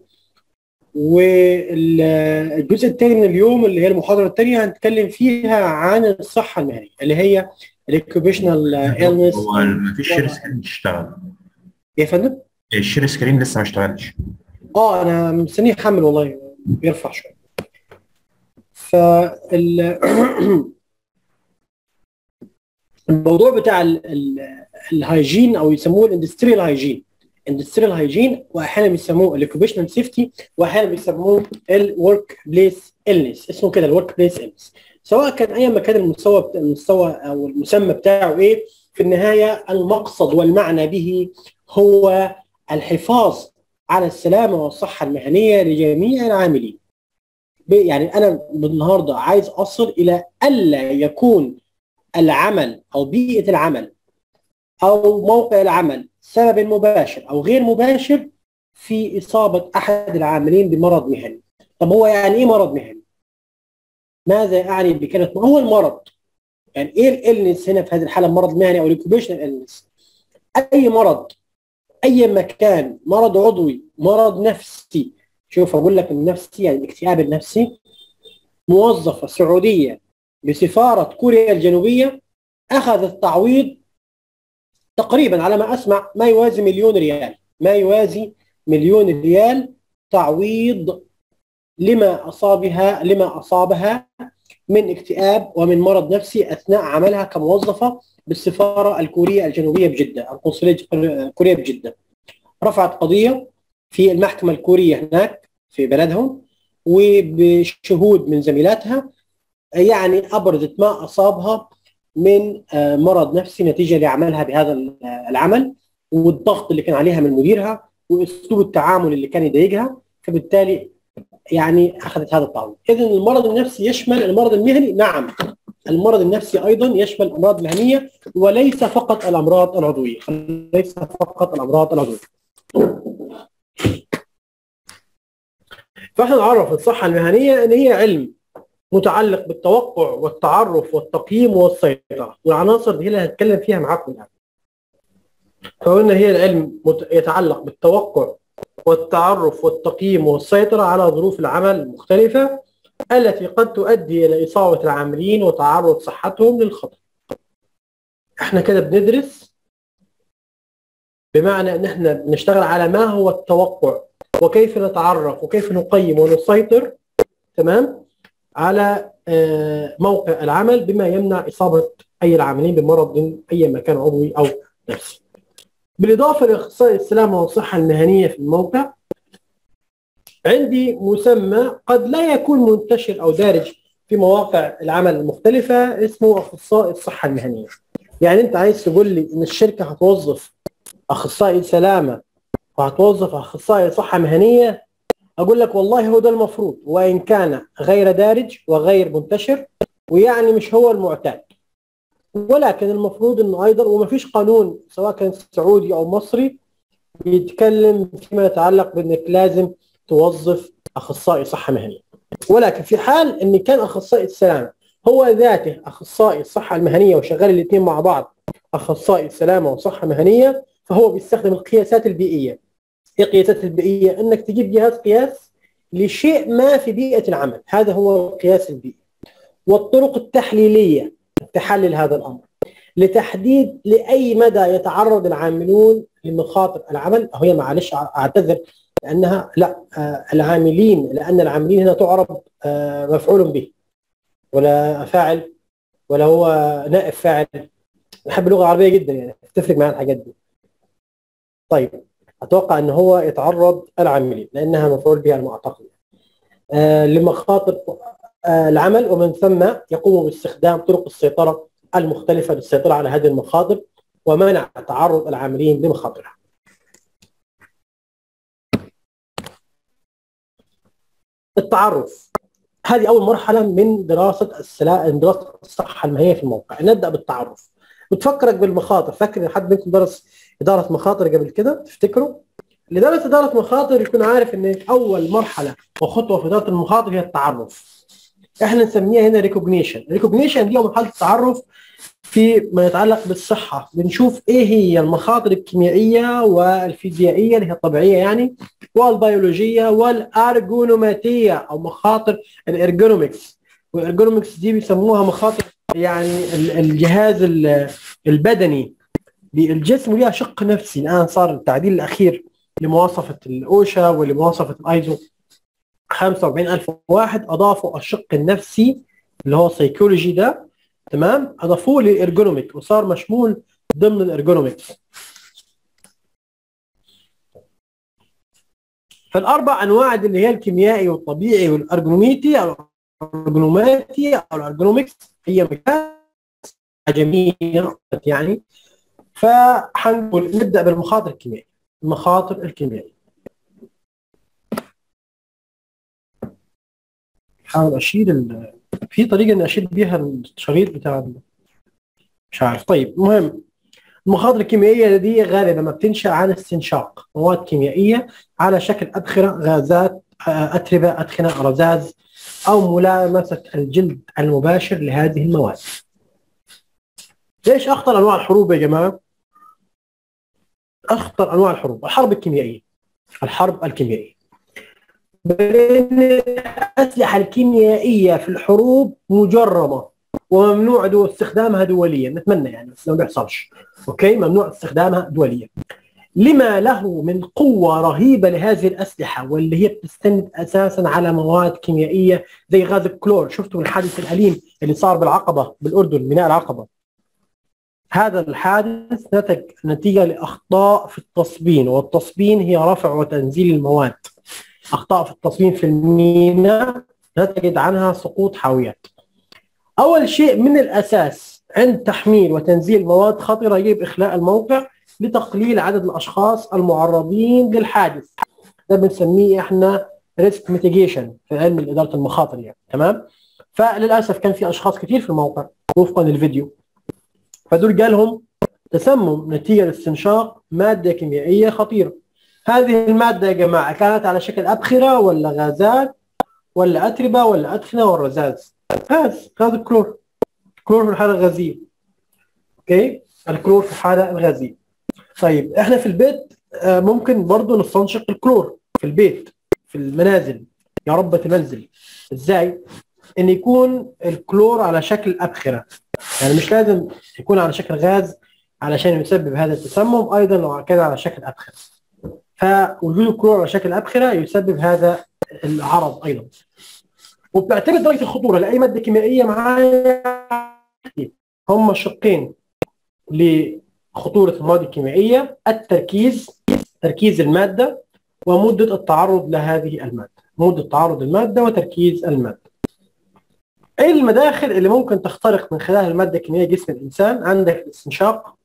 والجزء الثاني من اليوم اللي هي المحاضره الثانيه هنتكلم فيها عن الصحه المهنيه اللي هي الاكوبيشنال ايلنس هو ما فيش شير سكرين تشتغل يا فندم؟ الشير سكرين لسه ما اشتغلش اه انا مستنيه يحمل والله بيرفع شويه فال الموضوع بتاع الهايجين او يسموه الاندستريال هايجين اندستريال هايجين واحيانا بيسموه الاوكيبيشنال سيفتي واحيانا بيسموه الورك بليس النس اسمه كده الورك بليس النس سواء كان ايا ما كان المستوى المستوى او المسمى بتاعه ايه في النهايه المقصد والمعنى به هو الحفاظ على السلامه والصحه المهنيه لجميع العاملين يعني انا النهارده عايز اصل الى الا يكون العمل او بيئه العمل او موقع العمل سبب مباشر او غير مباشر في اصابه احد العاملين بمرض مهني. طب هو يعني ايه مرض مهني؟ ماذا اعني بكلمه هو المرض؟ يعني ايه الالنس هنا في هذه الحاله المرض المهني او الاوكيبيشنال النس؟ اي مرض اي مكان مرض عضوي مرض نفسي شوف اقول لك النفسي يعني الاكتئاب النفسي موظفه سعوديه بسفاره كوريا الجنوبيه اخذت تعويض تقريبا على ما اسمع ما يوازي مليون ريال ما يوازي مليون ريال تعويض لما اصابها لما اصابها من اكتئاب ومن مرض نفسي اثناء عملها كموظفه بالسفاره الكوريه الجنوبيه بجده القنصليه الكوريه بجده رفعت قضيه في المحكمه الكوريه هناك في بلدهم وبشهود من زميلاتها يعني ابرزت ما اصابها من آه، مرض نفسي نتيجه لعملها بهذا العمل والضغط اللي كان عليها من مديرها واسلوب التعامل اللي كان يضايقها فبالتالي يعني اخذت هذا التعويض اذا المرض النفسي يشمل المرض المهني نعم المرض النفسي ايضا يشمل الامراض المهنيه وليس فقط الامراض العضويه ليس فقط الامراض العضويه فاحنا نعرف الصحه المهنيه ان هي علم متعلق بالتوقع والتعرف والتقييم والسيطره والعناصر دي اللي هنتكلم فيها معاكم الان فقلنا هي العلم مت- يتعلق بالتوقع والتعرف والتقييم والسيطره على ظروف العمل المختلفه التي قد تؤدي الى اصابه العاملين وتعرض صحتهم للخطر احنا كده بندرس بمعنى ان احنا بنشتغل على ما هو التوقع وكيف نتعرف وكيف نقيم ونسيطر تمام على آه، موقع العمل بما يمنع اصابه اي العاملين بمرض من اي مكان عضوي او نفسي. بالاضافه لاخصائي السلامه والصحه المهنيه في الموقع عندي مسمى قد لا يكون منتشر او دارج في مواقع العمل المختلفه اسمه اخصائي الصحه المهنيه. يعني انت عايز تقول لي ان الشركه هتوظف اخصائي سلامه وهتوظف اخصائي صحه مهنيه اقول لك والله هو ده المفروض وان كان غير دارج وغير منتشر ويعني مش هو المعتاد ولكن المفروض انه ايضا وما فيش قانون سواء كان سعودي او مصري بيتكلم فيما يتعلق بانك لازم توظف اخصائي صحه مهنيه ولكن في حال ان كان اخصائي السلامه هو ذاته اخصائي الصحه المهنيه وشغال الاثنين مع بعض اخصائي السلامه وصحه مهنيه فهو بيستخدم القياسات البيئيه ايه القياسات البيئيه؟ انك تجيب جهاز قياس لشيء ما في بيئه العمل، هذا هو القياس البيئي. والطرق التحليليه تحلل هذا الامر لتحديد لاي مدى يتعرض العاملون لمخاطر العمل هي معلش اعتذر لانها لا آه العاملين لان العاملين هنا تعرب آه مفعول به ولا فاعل ولا هو نائب فاعل بحب اللغه العربيه جدا يعني تفرق معايا الحاجات دي طيب اتوقع ان هو يتعرض العاملين لانها مفعول بها على ما اعتقد آه لمخاطر آه العمل ومن ثم يقوم باستخدام طرق السيطره المختلفه للسيطره على هذه المخاطر ومنع تعرض العاملين لمخاطرها. التعرف هذه اول مرحله من دراسه السلا... دراسه الصحه المهنيه في الموقع نبدا بالتعرف بتفكرك بالمخاطر فاكر ان حد منكم درس اداره مخاطر قبل كده تفتكروا اللي درس اداره مخاطر يكون عارف ان اول مرحله وخطوه في اداره المخاطر هي التعرف احنا نسميها هنا ريكوجنيشن ريكوجنيشن دي مرحله التعرف في ما يتعلق بالصحه بنشوف ايه هي المخاطر الكيميائيه والفيزيائيه اللي هي الطبيعيه يعني والبيولوجيه والارجونوماتيه او مخاطر الارجونومكس والارجونومكس دي بيسموها مخاطر يعني الجهاز البدني للجسم ليها شق نفسي الان صار التعديل الاخير لمواصفه الاوشا ولمواصفه الايزو 45001 اضافوا الشق النفسي اللي هو السيكولوجي ده تمام اضافوه للارجونوميك وصار مشمول ضمن الارجونوميكس فالاربع انواع دي اللي هي الكيميائي والطبيعي والارجونوميتي او الارجونوماتي او الارجونوميكس هي مكان جميع يعني فحنقول نبدا بالمخاطر الكيميائيه المخاطر الكيميائيه حاول اشيل ال... في طريقه اني اشيل بيها الشريط بتاع ال... مش عارف طيب المهم المخاطر الكيميائيه دي غالبا ما بتنشا عن استنشاق مواد كيميائيه على شكل ادخنه غازات اتربه ادخنه رذاذ او ملامسه الجلد المباشر لهذه المواد ليش اخطر انواع الحروب يا جماعه اخطر انواع الحروب الحرب الكيميائيه الحرب الكيميائيه بين الاسلحه الكيميائيه في الحروب مجرمه وممنوع دو استخدامها دوليا نتمنى يعني بس ما بيحصلش اوكي ممنوع استخدامها دوليا لما له من قوة رهيبة لهذه الأسلحة واللي هي بتستند أساسا على مواد كيميائية زي غاز الكلور شفتوا الحادث الأليم اللي صار بالعقبة بالأردن ميناء العقبة هذا الحادث نتج نتيجة لأخطاء في التصبين والتصبين هي رفع وتنزيل المواد أخطاء في التصميم في الميناء نتجت عنها سقوط حاويات أول شيء من الأساس عند تحميل وتنزيل مواد خطرة يجب إخلاء الموقع لتقليل عدد الأشخاص المعرضين للحادث ده بنسميه إحنا ريسك ميتيجيشن في علم إدارة المخاطر يعني تمام فللاسف كان في اشخاص كثير في الموقع وفقا للفيديو فدول جالهم تسمم نتيجه لاستنشاق ماده كيميائيه خطيره هذه الماده يا جماعه كانت على شكل ابخره ولا غازات ولا اتربه ولا ادخنه ولا رذاذ غاز غاز الكلور الكلور في الحاله الغازيه اوكي الكلور في الحاله الغازيه طيب احنا في البيت آه، ممكن برضو نستنشق الكلور في البيت في المنازل يا ربة المنزل ازاي ان يكون الكلور على شكل ابخره يعني مش لازم يكون على شكل غاز علشان يسبب هذا التسمم ايضا لو كان على شكل ابخره فوجود الكلور على شكل ابخره يسبب هذا العرض ايضا وبتعتمد درجه الخطوره لاي ماده كيميائيه معايا هم شقين لخطوره المواد الكيميائيه التركيز تركيز الماده ومده التعرض لهذه الماده مده تعرض الماده وتركيز الماده ايه المداخل اللي ممكن تخترق من خلال الماده الكيميائيه جسم الانسان عندك الاستنشاق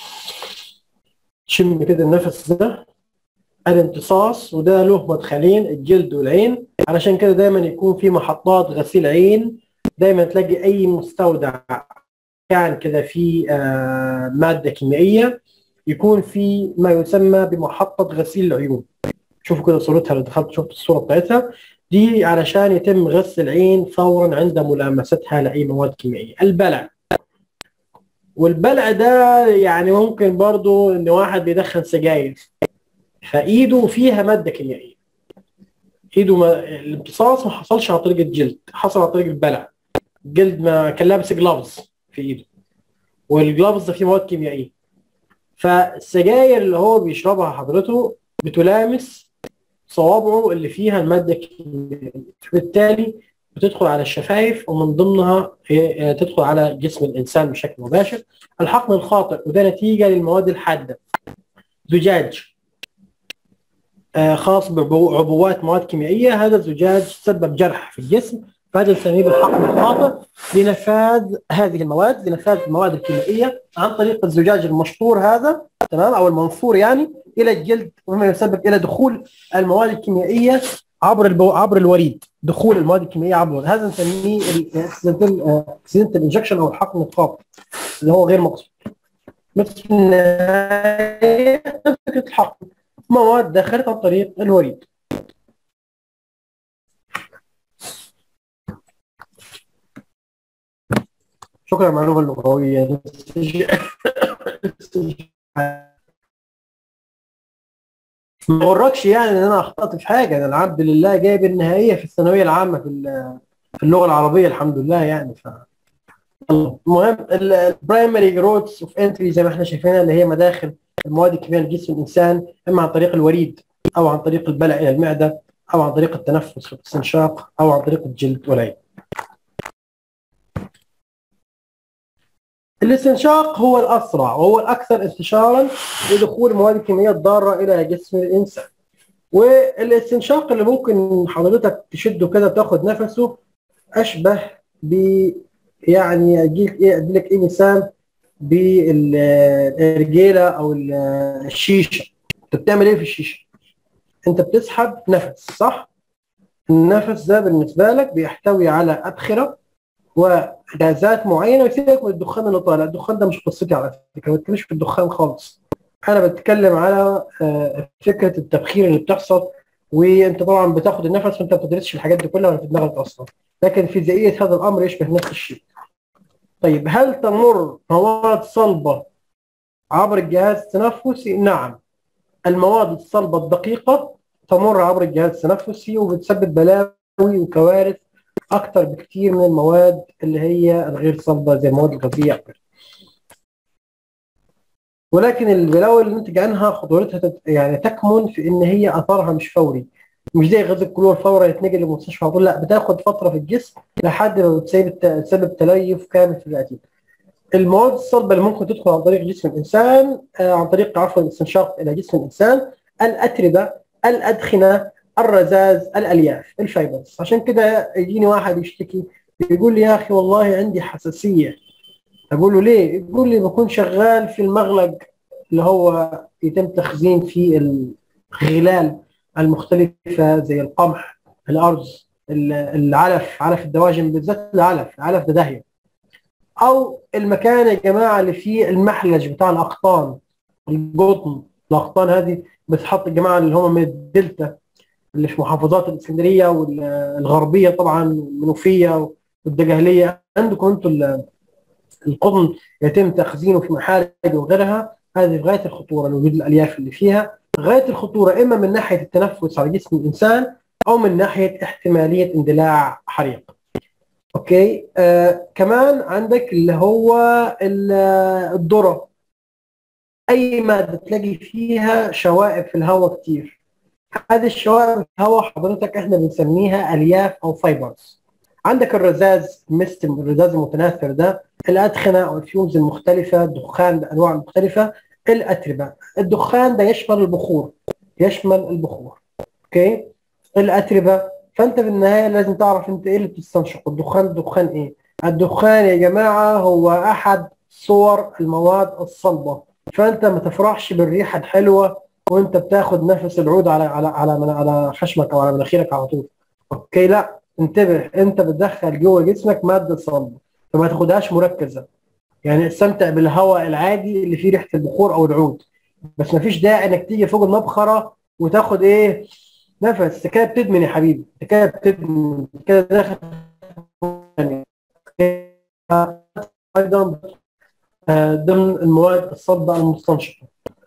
شم كده النفس ده الامتصاص وده له مدخلين الجلد والعين علشان كده دايما يكون في محطات غسيل عين دايما تلاقي اي مستودع كان كده في آه ماده كيميائيه يكون في ما يسمى بمحطه غسيل العيون شوفوا كده صورتها لو دخلت شفت الصوره بتاعتها دي علشان يتم غسل العين فورا عند ملامستها لاي مواد كيميائيه البلع والبلع ده يعني ممكن برضو ان واحد بيدخن سجاير فايده فيها ماده كيميائيه ايده ما الامتصاص ما حصلش عن طريق الجلد حصل عن طريق البلع الجلد ما كان لابس جلافز في ايده والجلافز ده فيه مواد كيميائيه فالسجاير اللي هو بيشربها حضرته بتلامس صوابعه اللي فيها الماده الكيميائيه بالتالي بتدخل على الشفايف ومن ضمنها تدخل على جسم الانسان بشكل مباشر الحقن الخاطئ وده نتيجه للمواد الحاده زجاج خاص بعبوات مواد كيميائيه هذا الزجاج سبب جرح في الجسم فهذا نسميه بالحقن الخاطئ لنفاذ هذه المواد لنفاذ المواد الكيميائيه عن طريق الزجاج المشطور هذا تمام او المنصور يعني الى الجلد ومما يسبب الى دخول المواد الكيميائيه عبر البو... عبر الوريد دخول المواد الكيميائيه عبر الوريد هذا نسميه الاكسيدنتال انجكشن او الحقن الخاطئ اللي هو غير مقصود مثل فكره الحقن مواد دخلت عن طريق الوريد شكرا على المعلومه اللغويه ما غركش يعني ان انا اخطات في حاجه انا العبد لله جايب النهائيه في الثانويه العامه في في اللغه العربيه الحمد لله يعني ف المهم البرايمري روتس اوف انتري زي ما احنا شايفينها اللي هي مداخل المواد الكيميائيه لجسم الانسان اما عن طريق الوريد او عن طريق البلع الى المعده او عن طريق التنفس والاستنشاق او عن طريق الجلد والعين. الاستنشاق هو الاسرع وهو الاكثر انتشارا لدخول المواد الكيميائيه الضاره الى جسم الانسان. والاستنشاق اللي ممكن حضرتك تشده كده تاخد نفسه اشبه ب يعني اجيك ايه ادي لك ايه مثال بالرجيله او الشيشه انت بتعمل ايه في الشيشه؟ انت بتسحب نفس صح؟ النفس ده بالنسبه لك بيحتوي على ابخره وغازات معينه ويسيبك من الدخان اللي طالع، الدخان ده مش قصتي على فكره ما بتكلمش في الدخان خالص. انا بتكلم على فكره التبخير اللي بتحصل وانت طبعا بتاخد النفس وانت ما بتدرسش الحاجات دي كلها ولا في دماغك اصلا. لكن فيزيائيه هذا الامر يشبه نفس الشيء. طيب هل تمر مواد صلبه عبر الجهاز التنفسي؟ نعم. المواد الصلبه الدقيقه تمر عبر الجهاز التنفسي وبتسبب بلاوي وكوارث اكثر بكثير من المواد اللي هي الغير صلبه زي المواد الغازيه ولكن البلاوي اللي ننتج عنها خطورتها يعني تكمن في ان هي اثرها مش فوري مش زي غاز الكلور فورا يتنقل للمستشفى على طول لا بتاخد فتره في الجسم لحد ما بتسبب تليف كامل في الرئتين المواد الصلبه اللي ممكن تدخل عن طريق جسم الانسان آه عن طريق عفوا الاستنشاق الى جسم الانسان الاتربه الادخنه الرذاذ الالياف الفايبرز عشان كده يجيني واحد يشتكي يقول لي يا اخي والله عندي حساسيه اقول له ليه؟ يقول لي بكون شغال في المغلق اللي هو يتم تخزين فيه الغلال المختلفه زي القمح الارز ال- العلف علف الدواجن بالذات العلف العلف ده داهيه او المكان يا جماعه اللي فيه المحلج بتاع الاقطان القطن الاقطان هذه بتحط الجماعه اللي هم من الدلتا اللي في محافظات الاسكندريه والغربيه طبعا المنوفيه والدجهليه عندكم انتم ال- القطن يتم تخزينه في محارج وغيرها هذه في غايه الخطوره لوجود الالياف اللي فيها غايه الخطوره اما من ناحيه التنفس على جسم الانسان او من ناحيه احتماليه اندلاع حريق. اوكي آه كمان عندك اللي هو ال- الذره اي ماده تلاقي فيها شوائب في الهواء كتير هذه الشوائب في الهواء حضرتك احنا بنسميها الياف او فايبرز عندك الرذاذ مثل الرذاذ المتناثر ده الادخنه او الفيومز المختلفه الدخان بانواع مختلفه الاتربه الدخان ده يشمل البخور يشمل البخور اوكي الاتربه فانت في النهايه لازم تعرف انت ايه اللي بتستنشق الدخان الدخان ايه الدخان يا جماعه هو احد صور المواد الصلبه فانت ما تفرحش بالريحه الحلوه وانت بتاخد نفس العود على على على على خشمك او على مناخيرك على طول اوكي لا انتبه انت بتدخل جوه جسمك ماده صلبه فما تاخدهاش مركزه يعني استمتع بالهواء العادي اللي فيه ريحه البخور او العود بس ما فيش داعي انك تيجي فوق المبخره وتاخد ايه نفس انت كده بتدمن يا حبيبي انت كده بتدمن أنت كده داخل ايضا آه، ضمن المواد الصلبه المستنشقه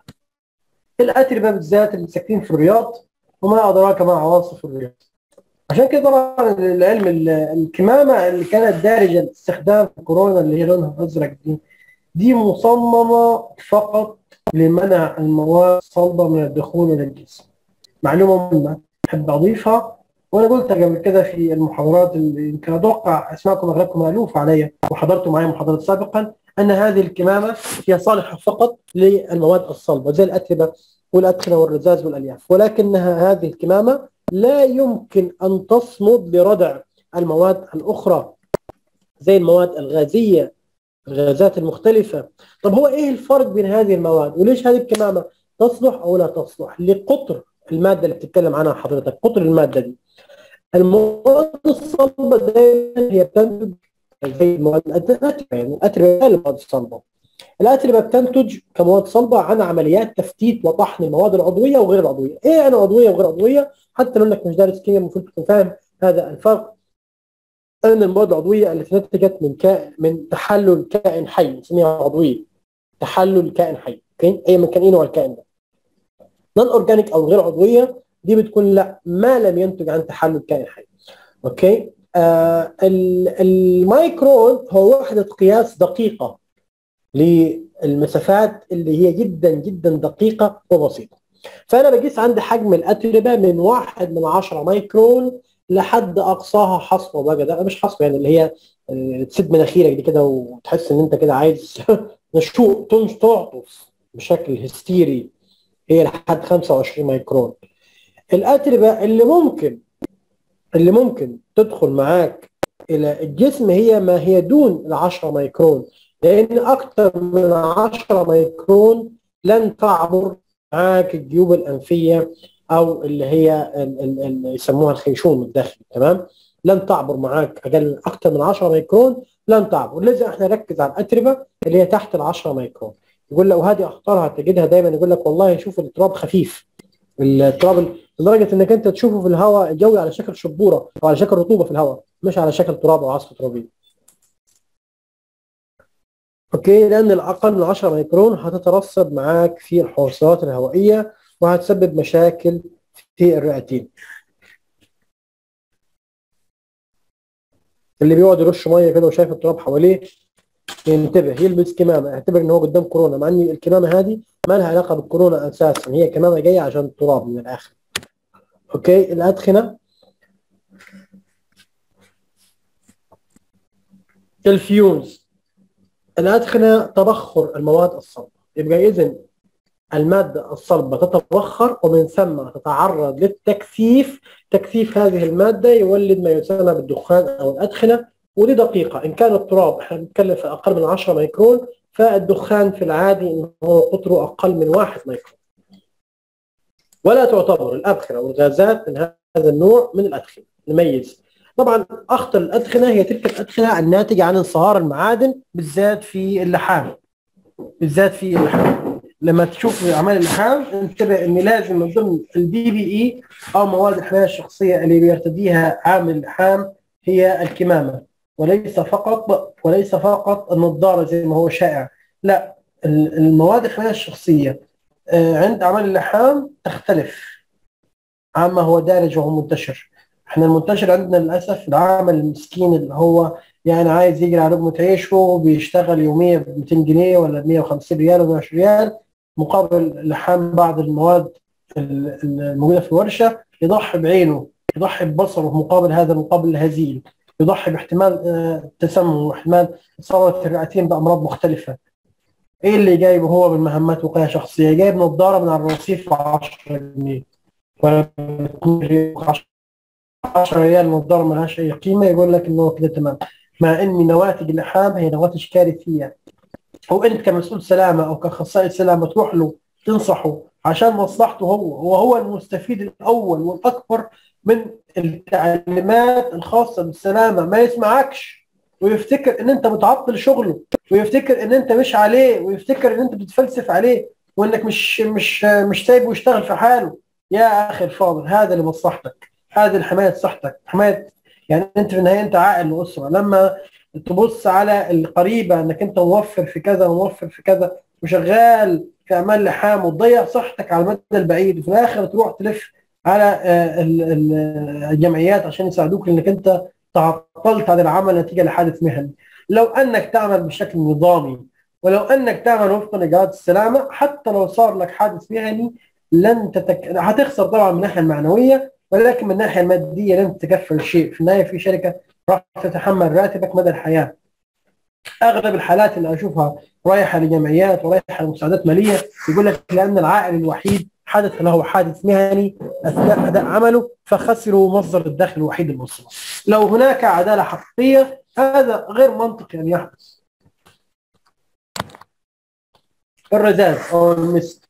الاتربه بالذات اللي ساكنين في الرياض وما ادراك ما عواصف الرياض عشان كده طبعا العلم ال- الكمامه اللي كانت دارجه لاستخدام في كورونا اللي هي لونها ازرق دي دي مصممه فقط لمنع المواد الصلبه من الدخول الى الجسم معلومه مهمه احب اضيفها وانا قلتها قبل كده في المحاضرات اللي يمكن اتوقع اسماءكم اغلبكم مالوفه علي وحضرتوا معي محاضرات سابقا ان هذه الكمامه هي صالحه فقط للمواد الصلبه زي الاتربه والادخنه والرذاذ والالياف ولكنها هذه الكمامه لا يمكن ان تصمد لردع المواد الاخرى زي المواد الغازيه الغازات المختلفه طب هو ايه الفرق بين هذه المواد وليش هذه الكمامه تصلح او لا تصلح لقطر الماده اللي بتتكلم عنها حضرتك قطر الماده دي المواد الصلبه دائما هي بتنتج زي المواد الاتربه يعني الاتربه هي المواد الصلبه الاتربه بتنتج كمواد صلبه عن عمليات تفتيت وطحن المواد العضويه وغير العضويه ايه يعني عضويه وغير عضويه حتى لو انك مش دارس كيمياء المفروض تكون فاهم هذا الفرق ان المواد العضويه التي نتجت من كائن من تحلل كائن حي نسميها عضويه تحلل كائن حي اوكي اي من كان ايه نوع الكائن ده نون اورجانيك او غير عضويه دي بتكون لا ما لم ينتج عن تحلل كائن حي اوكي آه ال- المايكرون هو وحده قياس دقيقه للمسافات اللي هي جدا جدا دقيقه وبسيطه فانا بقيس عندي حجم الاتربه من واحد من 10 مايكرون لحد اقصاها حصوه بقى ده مش حصوه يعني اللي هي آه، تسد مناخيرك دي كده وتحس ان انت كده عايز نشوء تنش تعطس بشكل هستيري هي لحد 25 مايكرون الاتربه اللي ممكن اللي ممكن تدخل معاك الى الجسم هي ما هي دون ال 10 مايكرون لان اكثر من 10 مايكرون لن تعبر معاك الجيوب الانفيه او اللي هي ال- ال- ال- يسموها الخيشوم الداخلي تمام لن تعبر معاك اقل اكثر من 10 مايكرون لن تعبر لازم احنا نركز على الاتربه اللي هي تحت ال 10 مايكرون يقول لك وهذه اخطرها تجدها دايما يقول لك والله شوف التراب خفيف التراب لدرجه انك انت تشوفه في الهواء الجوي على شكل شبوره او على شكل رطوبه في الهواء مش على شكل تراب او عصف ترابي اوكي لان الاقل من 10 مايكرون هتترسب معاك في الحويصلات الهوائيه وهتسبب مشاكل في الرئتين اللي بيقعد يرش ميه كده وشايف التراب حواليه ينتبه يلبس كمامه اعتبر ان هو قدام كورونا مع ان الكمامه هذه ما لها علاقه بالكورونا اساسا هي كمامه جايه عشان التراب من الاخر اوكي الادخنه الفيوز الادخنه تبخر المواد الصلبه يبقى اذا الماده الصلبه تتبخر ومن ثم تتعرض للتكثيف تكثيف هذه الماده يولد ما يسمى بالدخان او الادخنه ودي دقيقه ان كان التراب احنا بنتكلم في اقل من 10 مايكرون فالدخان في العادي انه هو قطره اقل من 1 مايكرون ولا تعتبر الادخنه والغازات من هذا النوع من الادخنه نميز طبعا اخطر الادخنه هي تلك الادخنه الناتجه عن انصهار المعادن بالذات في اللحام بالذات في اللحام لما تشوف اعمال اللحام انتبه ان لازم من ضمن البي بي اي او مواد الحمايه الشخصيه اللي بيرتديها عامل اللحام هي الكمامه وليس فقط وليس فقط النظاره زي ما هو شائع لا المواد الحمايه الشخصيه آه، عند اعمال اللحام تختلف عما هو دارج وهو منتشر احنا المنتشر عندنا للاسف العامل المسكين اللي هو يعني عايز يجري على لقمه عيشه بيشتغل يوميا ب 200 جنيه ولا 150 ريال ولا 120 ريال مقابل لحام بعض المواد الموجوده في الورشه يضحي بعينه يضحي ببصره مقابل هذا المقابل الهزيل يضحي باحتمال آه، تسمم واحتمال اصابه الرئتين بامراض مختلفه ايه اللي جايبه هو بالمهمات وقايه شخصيه جايب نظاره من على الرصيف ب 10 جنيه ولا 10 ريال نظاره ما لهاش اي قيمه يقول لك انه كده تمام مع ان نواتج اللحام هي نواتج كارثيه وانت كمسؤول سلامه او كاخصائي سلامه تروح له تنصحه عشان مصلحته هو وهو المستفيد الاول والاكبر من التعليمات الخاصه بالسلامه ما يسمعكش ويفتكر ان انت بتعطل شغله ويفتكر ان انت مش عليه ويفتكر ان انت بتتفلسف عليه وانك مش مش مش سايبه يشتغل في حاله يا اخي الفاضل هذا لمصلحتك هذه لحمايه صحتك حمايه يعني انت في النهايه انت عائل الاسره لما تبص على القريبه انك انت موفر في كذا وموفر في كذا وشغال في اعمال لحام وتضيع صحتك على المدى البعيد وفي الاخر تروح تلف على آه، الجمعيات عشان يساعدوك لانك انت تعطلت عن العمل نتيجه لحادث مهني لو انك تعمل بشكل نظامي ولو انك تعمل وفقا لاجراءات السلامه حتى لو صار لك حادث مهني لن تتك... هتخسر طبعا من الناحيه المعنويه ولكن من الناحيه الماديه لن تتكفل شيء في النهايه في شركه راح تتحمل راتبك مدى الحياه اغلب الحالات اللي اشوفها رايحه لجمعيات ورايحه لمساعدات ماليه يقول لك لان العائل الوحيد حدث له حادث مهني اثناء اداء عمله فخسروا مصدر الدخل الوحيد للاسره. لو هناك عداله حقيقيه هذا غير منطقي ان يحدث. الرذاذ او المسك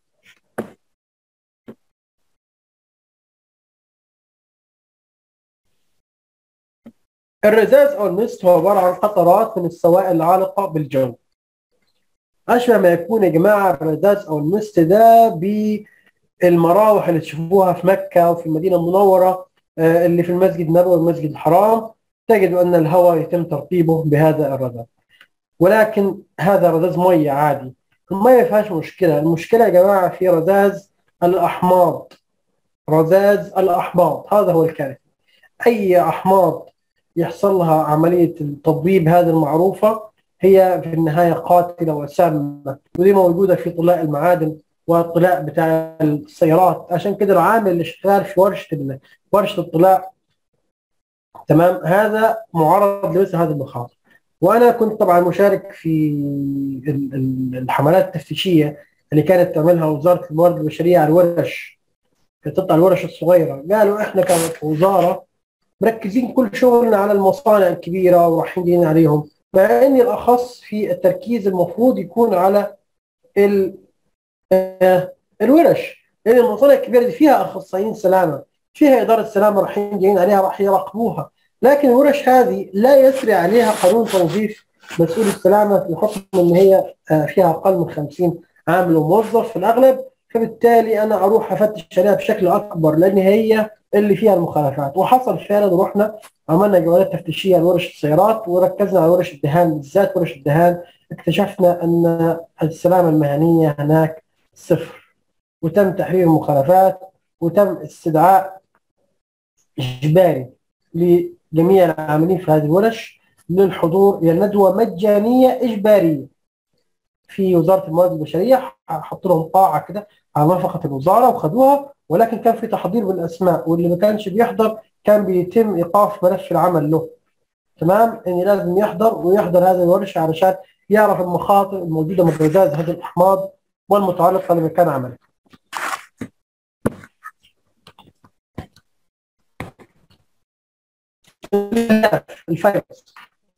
الرذاذ او المست هو عباره عن قطرات من السوائل العالقه بالجو. اشبه ما يكون يا جماعه الرذاذ او المست ده بالمراوح اللي تشوفوها في مكه وفي المدينه المنوره آه، اللي في المسجد النبوي والمسجد الحرام تجد ان الهواء يتم ترطيبه بهذا الرذاذ. ولكن هذا رذاذ ميه عادي. الميه فيهاش مشكله، المشكله يا جماعه في رذاذ الاحماض. رذاذ الاحماض هذا هو الكارثه. اي احماض يحصل لها عمليه التطبيب هذه المعروفه هي في النهايه قاتله وسامه ودي موجوده في طلاء المعادن والطلاء بتاع السيارات عشان كده العامل اللي شغال في ورشه ورشه الطلاء تمام هذا معرض لمثل هذه المخاطر وانا كنت طبعا مشارك في الحملات التفتيشيه اللي كانت تعملها وزاره الموارد البشريه على الورش تقطع الورش الصغيره قالوا احنا كوزاره مركزين كل شغلنا على المصانع الكبيره ورايحين عليهم مع اني الاخص في التركيز المفروض يكون على ال آه، الورش لان يعني المصانع الكبيره دي فيها اخصائيين سلامه فيها اداره سلامه رايحين جايين عليها راح يراقبوها لكن الورش هذه لا يسري عليها قانون توظيف مسؤول السلامه بحكم ان هي آه، فيها اقل من 50 عامل وموظف في الاغلب فبالتالي انا اروح افتش عليها بشكل اكبر لان هي اللي فيها المخالفات وحصل فعلا رحنا عملنا جولات تفتيشيه لورش السيارات وركزنا على ورش الدهان بالذات ورش الدهان اكتشفنا ان السلامه المهنيه هناك صفر وتم تحرير المخالفات وتم استدعاء اجباري لجميع العاملين في هذه الورش للحضور الى ندوه مجانيه اجباريه في وزاره الموارد البشريه حطوا لهم قاعه كده على مرفقه الوزاره وخذوها ولكن كان في تحضير بالاسماء واللي ما كانش بيحضر كان بيتم ايقاف ملف العمل له تمام اني لازم يحضر ويحضر هذه الورشه علشان يعرف المخاطر الموجوده من رذاذ هذه الاحماض والمتعلقه بمكان عمله الفيروس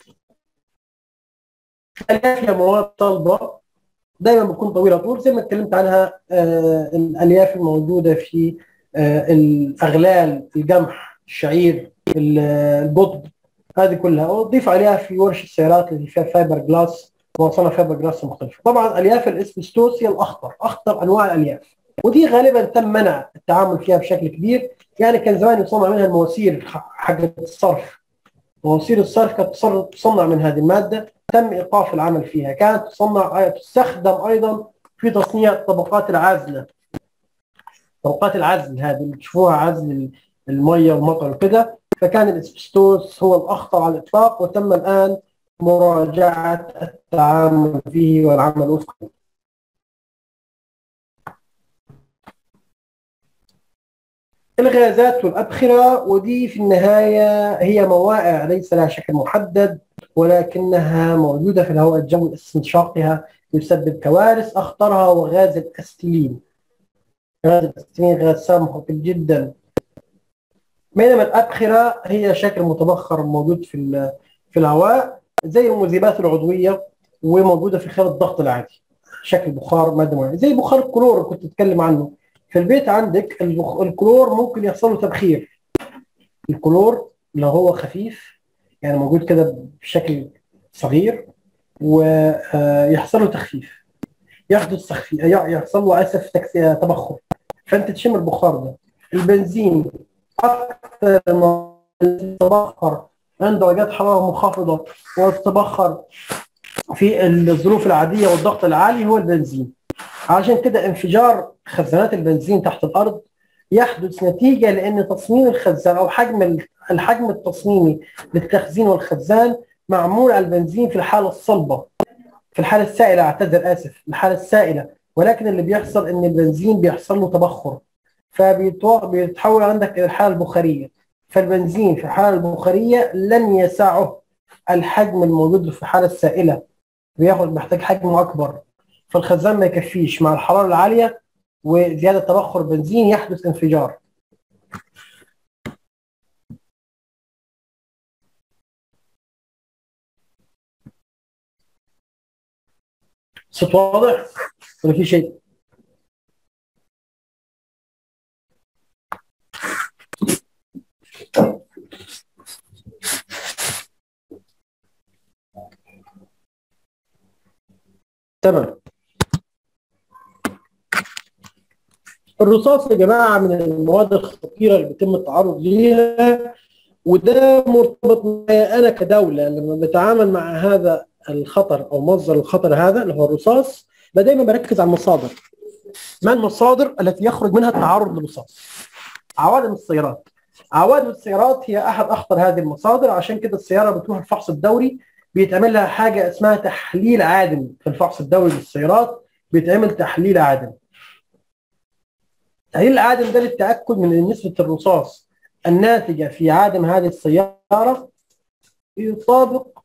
الالياف هي مواد صلبه دايما بتكون طويله طول زي ما اتكلمت عنها آه الالياف الموجوده في آه الاغلال القمح الشعير القطب هذه كلها وتضيف عليها في ورش السيارات اللي فيها فايبر جلاس وصنع فايبر جلاس مختلفه طبعا الياف الاسبستوس هي الاخطر اخطر انواع الالياف ودي غالبا تم منع التعامل فيها بشكل كبير يعني كان زمان يصنع منها المواسير حق الصرف مواسير الصرف كانت تصنع من هذه الماده تم ايقاف العمل فيها كانت تصنع تستخدم ايضا في تصنيع طبقات العازله طبقات العزل هذه اللي تشوفوها عزل الميه والمطر وكذا فكان الاسبستوس هو الاخطر على الاطلاق وتم الان مراجعه التعامل فيه والعمل وفقه الغازات والأبخرة ودي في النهاية هي موائع ليس لها شكل محدد ولكنها موجودة في الهواء الجوي استنشاقها يسبب كوارث أخطرها هو غاز الأستيلين غاز الأستيلين غاز سام خطير جدا بينما الأبخرة هي شكل متبخر موجود في في الهواء زي المذيبات العضوية وموجودة في خلال الضغط العادي شكل بخار مادة معينة زي بخار الكلور اللي كنت أتكلم عنه في البيت عندك الكلور ممكن يحصل له تبخير الكلور لو هو خفيف يعني موجود كده بشكل صغير ويحصل له تخفيف يحدث تخفيف يحصل له اسف تبخر فانت تشم البخار ده البنزين اكثر ما يتبخر عند درجات حراره منخفضه ويتبخر في الظروف العاديه والضغط العالي هو البنزين عشان كده انفجار خزانات البنزين تحت الارض يحدث نتيجه لان تصميم الخزان او حجم الحجم التصميمي للتخزين والخزان معمول على البنزين في الحاله الصلبه في الحاله السائله اعتذر اسف الحاله السائله ولكن اللي بيحصل ان البنزين بيحصل له تبخر فبيتحول عندك الى الحاله البخاريه فالبنزين في الحاله البخاريه لن يسعه الحجم الموجود في الحاله السائله بياخد محتاج حجم اكبر فالخزان ما يكفيش مع الحراره العاليه وزياده تبخر بنزين يحدث انفجار صوت واضح ولا في شيء؟ تمام الرصاص يا جماعه من المواد الخطيره اللي بيتم التعرض ليها وده مرتبط معايا انا كدوله لما بتعامل مع هذا الخطر او مصدر الخطر هذا اللي هو الرصاص دايما بركز على المصادر ما المصادر التي يخرج منها التعرض للرصاص عوادم السيارات عوادم السيارات هي احد اخطر هذه المصادر عشان كده السياره بتروح الفحص الدوري بيتعمل لها حاجه اسمها تحليل عادم في الفحص الدوري للسيارات بيتعمل تحليل عادم التحليل العادم ده للتاكد من نسبه الرصاص الناتجه في عادم هذه السياره يطابق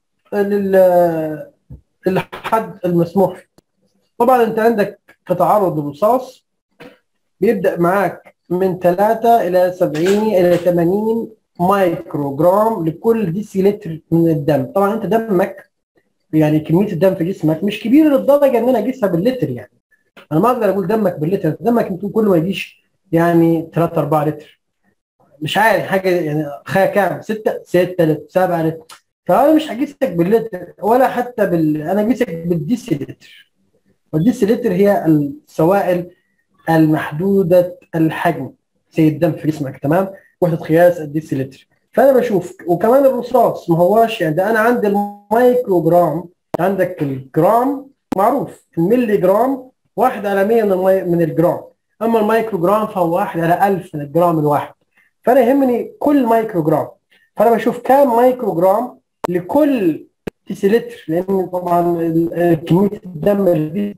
للحد المسموح فيه طبعا انت عندك كتعرض للرصاص بيبدا معاك من 3 الى 70 الى 80 مايكرو جرام لكل ديسيلتر من الدم طبعا انت دمك يعني كميه الدم في جسمك مش كبيره للدرجه ان انا اقيسها باللتر يعني انا ما اقدر اقول دمك باللتر دمك يمكن كله ما يجيش يعني 3 4 لتر مش عارف حاجه يعني كام 6 6 7 لتر فانا مش هقيسك باللتر ولا حتى بال انا اقيسك بالديسيلتر والديسيلتر هي السوائل المحدوده الحجم زي الدم في جسمك تمام وحده قياس الديسيلتر فانا بشوف وكمان الرصاص ما هواش يعني ده انا عندي المايكرو جرام عندك الجرام معروف الملي جرام واحد على 100 من المي... من الجرام اما المايكرو جرام فهو واحد على 1000 من الجرام الواحد فانا يهمني كل مايكرو جرام فانا بشوف كام مايكرو جرام لكل ديسيلتر لان طبعا كميه الدم اللي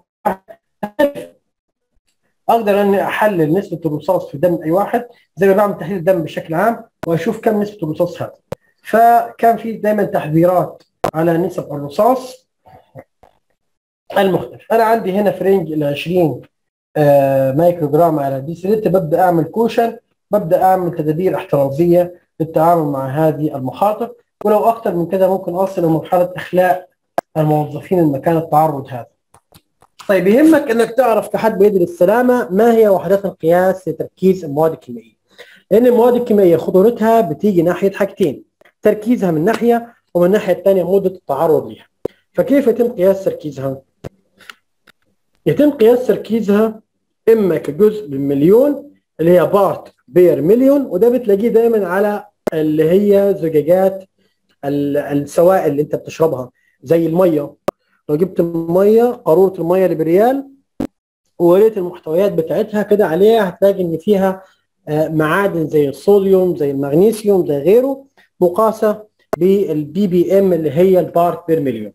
اقدر اني احلل نسبه الرصاص في دم اي واحد زي ما بعمل تحليل الدم بشكل عام واشوف كم نسبه الرصاص هذا فكان في دائما تحذيرات على نسب الرصاص المختلف انا عندي هنا في رينج ال 20 آه مايكرو جرام على ديسيلتر ببدا اعمل كوشن ببدا اعمل تدابير احترازيه للتعامل مع هذه المخاطر ولو اكثر من كده ممكن اصل لمرحله اخلاء الموظفين المكان التعرض هذا طيب يهمك انك تعرف كحد بيدرس السلامه ما هي وحدات القياس لتركيز المواد الكيميائيه لان المواد الكيميائيه خطورتها بتيجي ناحيه حاجتين تركيزها من ناحيه ومن الناحيه الثانيه مده التعرض لها فكيف يتم قياس تركيزها؟ يتم قياس تركيزها اما كجزء من مليون اللي هي بارت بير مليون وده بتلاقيه دايما على اللي هي زجاجات السوائل اللي انت بتشربها زي الميه لو جبت الميه قاروره الميه اللي بريال وقريت المحتويات بتاعتها كده عليها هتلاقي ان فيها معادن زي الصوديوم زي المغنيسيوم زي غيره مقاسه بالبي بي ام اللي هي البارت بير مليون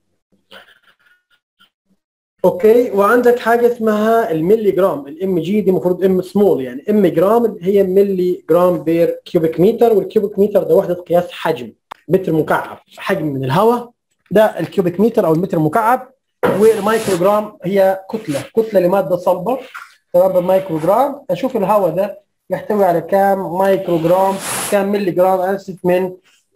اوكي وعندك حاجه اسمها الملي جرام الام جي دي المفروض ام سمول يعني ام جرام اللي هي ملي جرام بير كيوبيك متر والكيوبيك متر ده وحده قياس حجم متر مكعب حجم من الهواء ده الكيوبيك متر او المتر المكعب والمايكرو جرام هي كتله كتله لماده صلبه تمام بالمايكرو جرام اشوف الهواء ده يحتوي على كام مايكرو جرام كام ملي جرام اسف من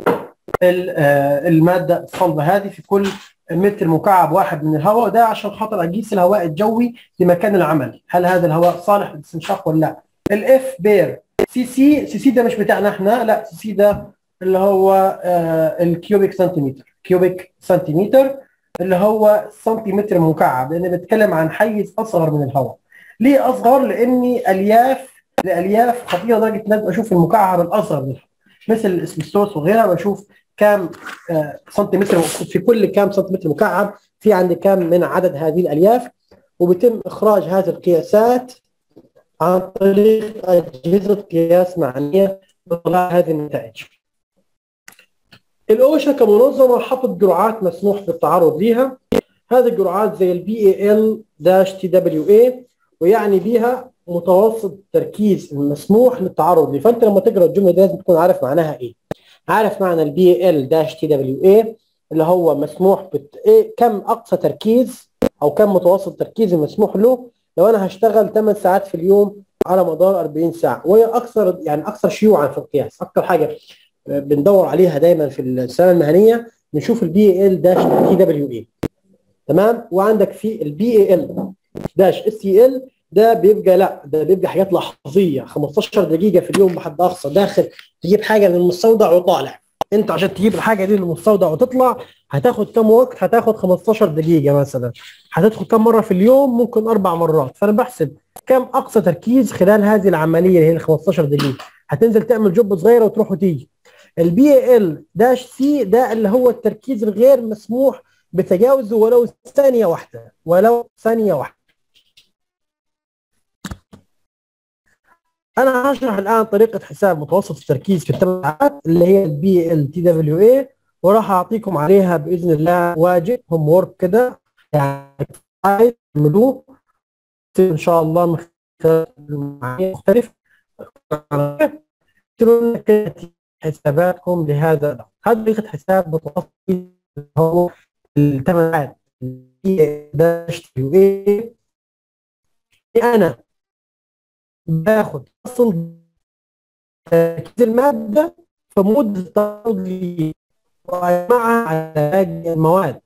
الماده الصلبه هذه في كل متر مكعب واحد من الهواء ده عشان خاطر اقيس الهواء الجوي لمكان العمل هل هذا الهواء صالح للاستنشاق ولا لا الاف بير سي سي سي سي ده مش بتاعنا احنا لا سي سي ده اللي هو آه الكيوبيك سنتيمتر كيوبيك سنتيمتر اللي هو سنتيمتر مكعب لان بتكلم عن حيز اصغر من الهواء ليه اصغر لاني الياف الالياف خطيره لدرجه لازم اشوف المكعب الاصغر منها مثل الاسبستوس وغيرها بشوف كام آه سنتيمتر في كل كام سنتيمتر مكعب في عندي كام من عدد هذه الالياف وبيتم اخراج هذه القياسات عن طريق اجهزه قياس معنيه لطلع هذه النتائج. الاوشا كمنظمه حطت جرعات مسموح بالتعرض لها هذه الجرعات زي البي اي ال داش تي دبليو اي ويعني بيها متوسط التركيز المسموح للتعرض له فانت لما تقرا الجمله دي لازم تكون عارف معناها ايه عارف معنى البي ال داش تي دبليو اي اللي هو مسموح بت... إيه كم اقصى تركيز او كم متوسط تركيز المسموح له لو انا هشتغل 8 ساعات في اليوم على مدار 40 ساعه وهي اكثر يعني اكثر شيوعا في القياس اكثر حاجه بندور عليها دايما في السنه المهنيه بنشوف البي ال داش تي دبليو اي تمام وعندك في البي اي ال داش اس تي ال ده بيبقى لا ده بيبقى حاجات لحظيه 15 دقيقه في اليوم بحد اقصى داخل تجيب حاجه من المستودع وطالع انت عشان تجيب الحاجه دي من المستودع وتطلع هتاخد كم وقت هتاخد 15 دقيقه مثلا هتدخل كم مره في اليوم ممكن اربع مرات فانا بحسب كم اقصى تركيز خلال هذه العمليه اللي هي ال 15 دقيقه هتنزل تعمل جوب صغيره وتروح وتيجي البي ال داش سي ده اللي هو التركيز الغير مسموح بتجاوزه ولو ثانيه واحده ولو ثانيه واحده انا هشرح الان طريقه حساب متوسط التركيز في الثمان ساعات اللي هي البي ال تي دبليو اي وراح اعطيكم عليها باذن الله واجب هوم ورك كده يعني تعملوه ان شاء الله من خلال مختلف حساباتكم لهذا هذه طريقه حساب متوسط هو الثمان ساعات داش يو اي انا باخد اصل تركيز الماده فمده التعرض لي واجمعها على باقي المواد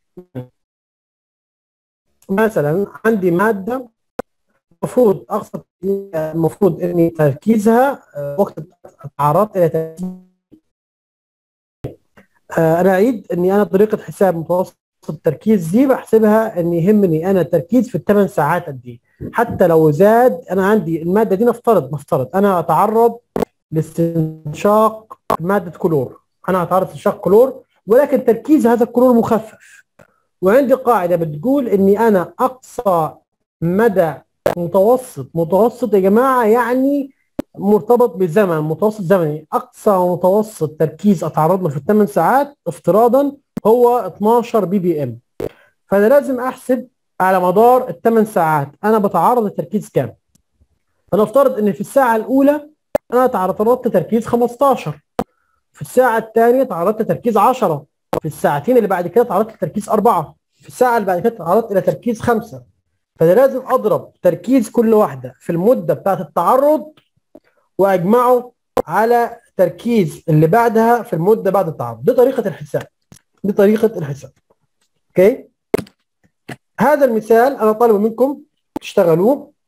مثلا عندي ماده المفروض اقصد المفروض اني تركيزها وقت تعرضت الى تركيز انا اعيد اني انا طريقه حساب متوسط التركيز دي بحسبها ان يهمني انا التركيز في الثمان ساعات قد ايه حتى لو زاد انا عندي الماده دي نفترض نفترض انا اتعرض لاستنشاق ماده كلور انا اتعرض لاستنشاق كلور ولكن تركيز هذا الكلور مخفف وعندي قاعده بتقول اني انا اقصى مدى متوسط متوسط يا جماعه يعني مرتبط بزمن متوسط زمني اقصى متوسط تركيز اتعرض له في الثمان ساعات افتراضا هو 12 بي بي ام فانا لازم احسب على مدار الثمان ساعات انا بتعرض لتركيز كام انا افترض ان في الساعه الاولى انا تعرضت لتركيز 15 في الساعه الثانيه تعرضت لتركيز 10 في الساعتين اللي بعد كده تعرضت لتركيز 4 في الساعه اللي بعد كده تعرضت الى تركيز 5 فانا لازم اضرب تركيز كل واحده في المده بتاعه التعرض واجمعه على تركيز اللي بعدها في المده بعد التعرض دي طريقه الحساب دي طريقه الحساب اوكي هذا المثال انا طالب منكم تشتغلوه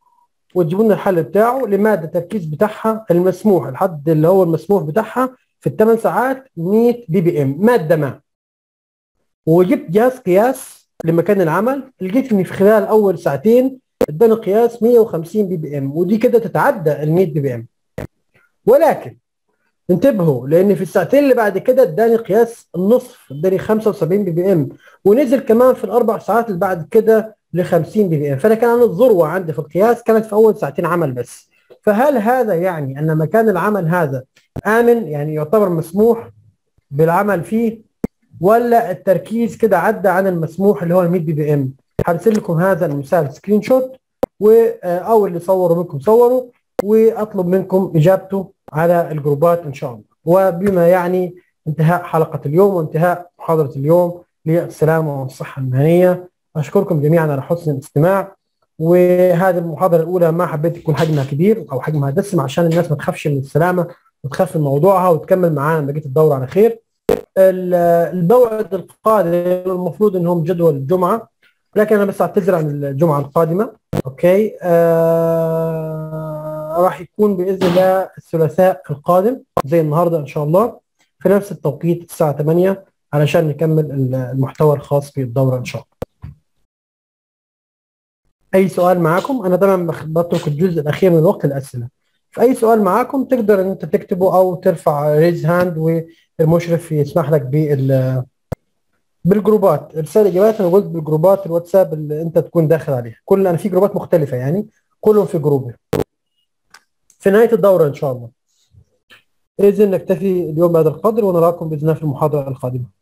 وتجيبوا لنا الحل بتاعه لماده التركيز بتاعها المسموح الحد اللي هو المسموح بتاعها في الثمان ساعات 100 بي بي ام ماده ما وجبت جهاز قياس لمكان العمل لقيت ان في خلال اول ساعتين اداني قياس 150 بي بي ام ودي كده تتعدى ال 100 بي بي ام ولكن انتبهوا لان في الساعتين اللي بعد كده اداني قياس النصف اداني 75 بي بي ام ونزل كمان في الاربع ساعات اللي بعد كده ل 50 بي بي ام فانا كان الذروه عندي في القياس كانت في اول ساعتين عمل بس فهل هذا يعني ان مكان العمل هذا امن يعني يعتبر مسموح بالعمل فيه ولا التركيز كده عدى عن المسموح اللي هو ال 100 بي بي ام هرسل لكم هذا المثال سكرين شوت و او اللي صوروا منكم صوروا واطلب منكم اجابته على الجروبات ان شاء الله وبما يعني انتهاء حلقه اليوم وانتهاء محاضره اليوم للسلامه والصحه المهنيه اشكركم جميعا على حسن الاستماع وهذه المحاضره الاولى ما حبيت يكون حجمها كبير او حجمها دسم عشان الناس ما تخافش من السلامه وتخاف من موضوعها وتكمل معانا بقيه الدوره على خير الموعد القادم المفروض انهم جدول الجمعه لكن انا بس اعتذر عن الجمعه القادمه اوكي آه راح يكون باذن الله الثلاثاء القادم زي النهارده ان شاء الله في نفس التوقيت الساعه 8 علشان نكمل المحتوى الخاص بالدوره ان شاء الله. اي سؤال معاكم انا دايما بترك الجزء الاخير من الوقت الاسئله. في اي سؤال معاكم تقدر ان انت تكتبه او ترفع ريز هاند والمشرف يسمح لك بال بالجروبات ارسال اجابات انا قلت بالجروبات الواتساب اللي انت تكون داخل عليها كل انا في جروبات مختلفه يعني كلهم في جروب في نهايه الدوره ان شاء الله اذا نكتفي اليوم بهذا القدر ونراكم باذن الله في المحاضره القادمه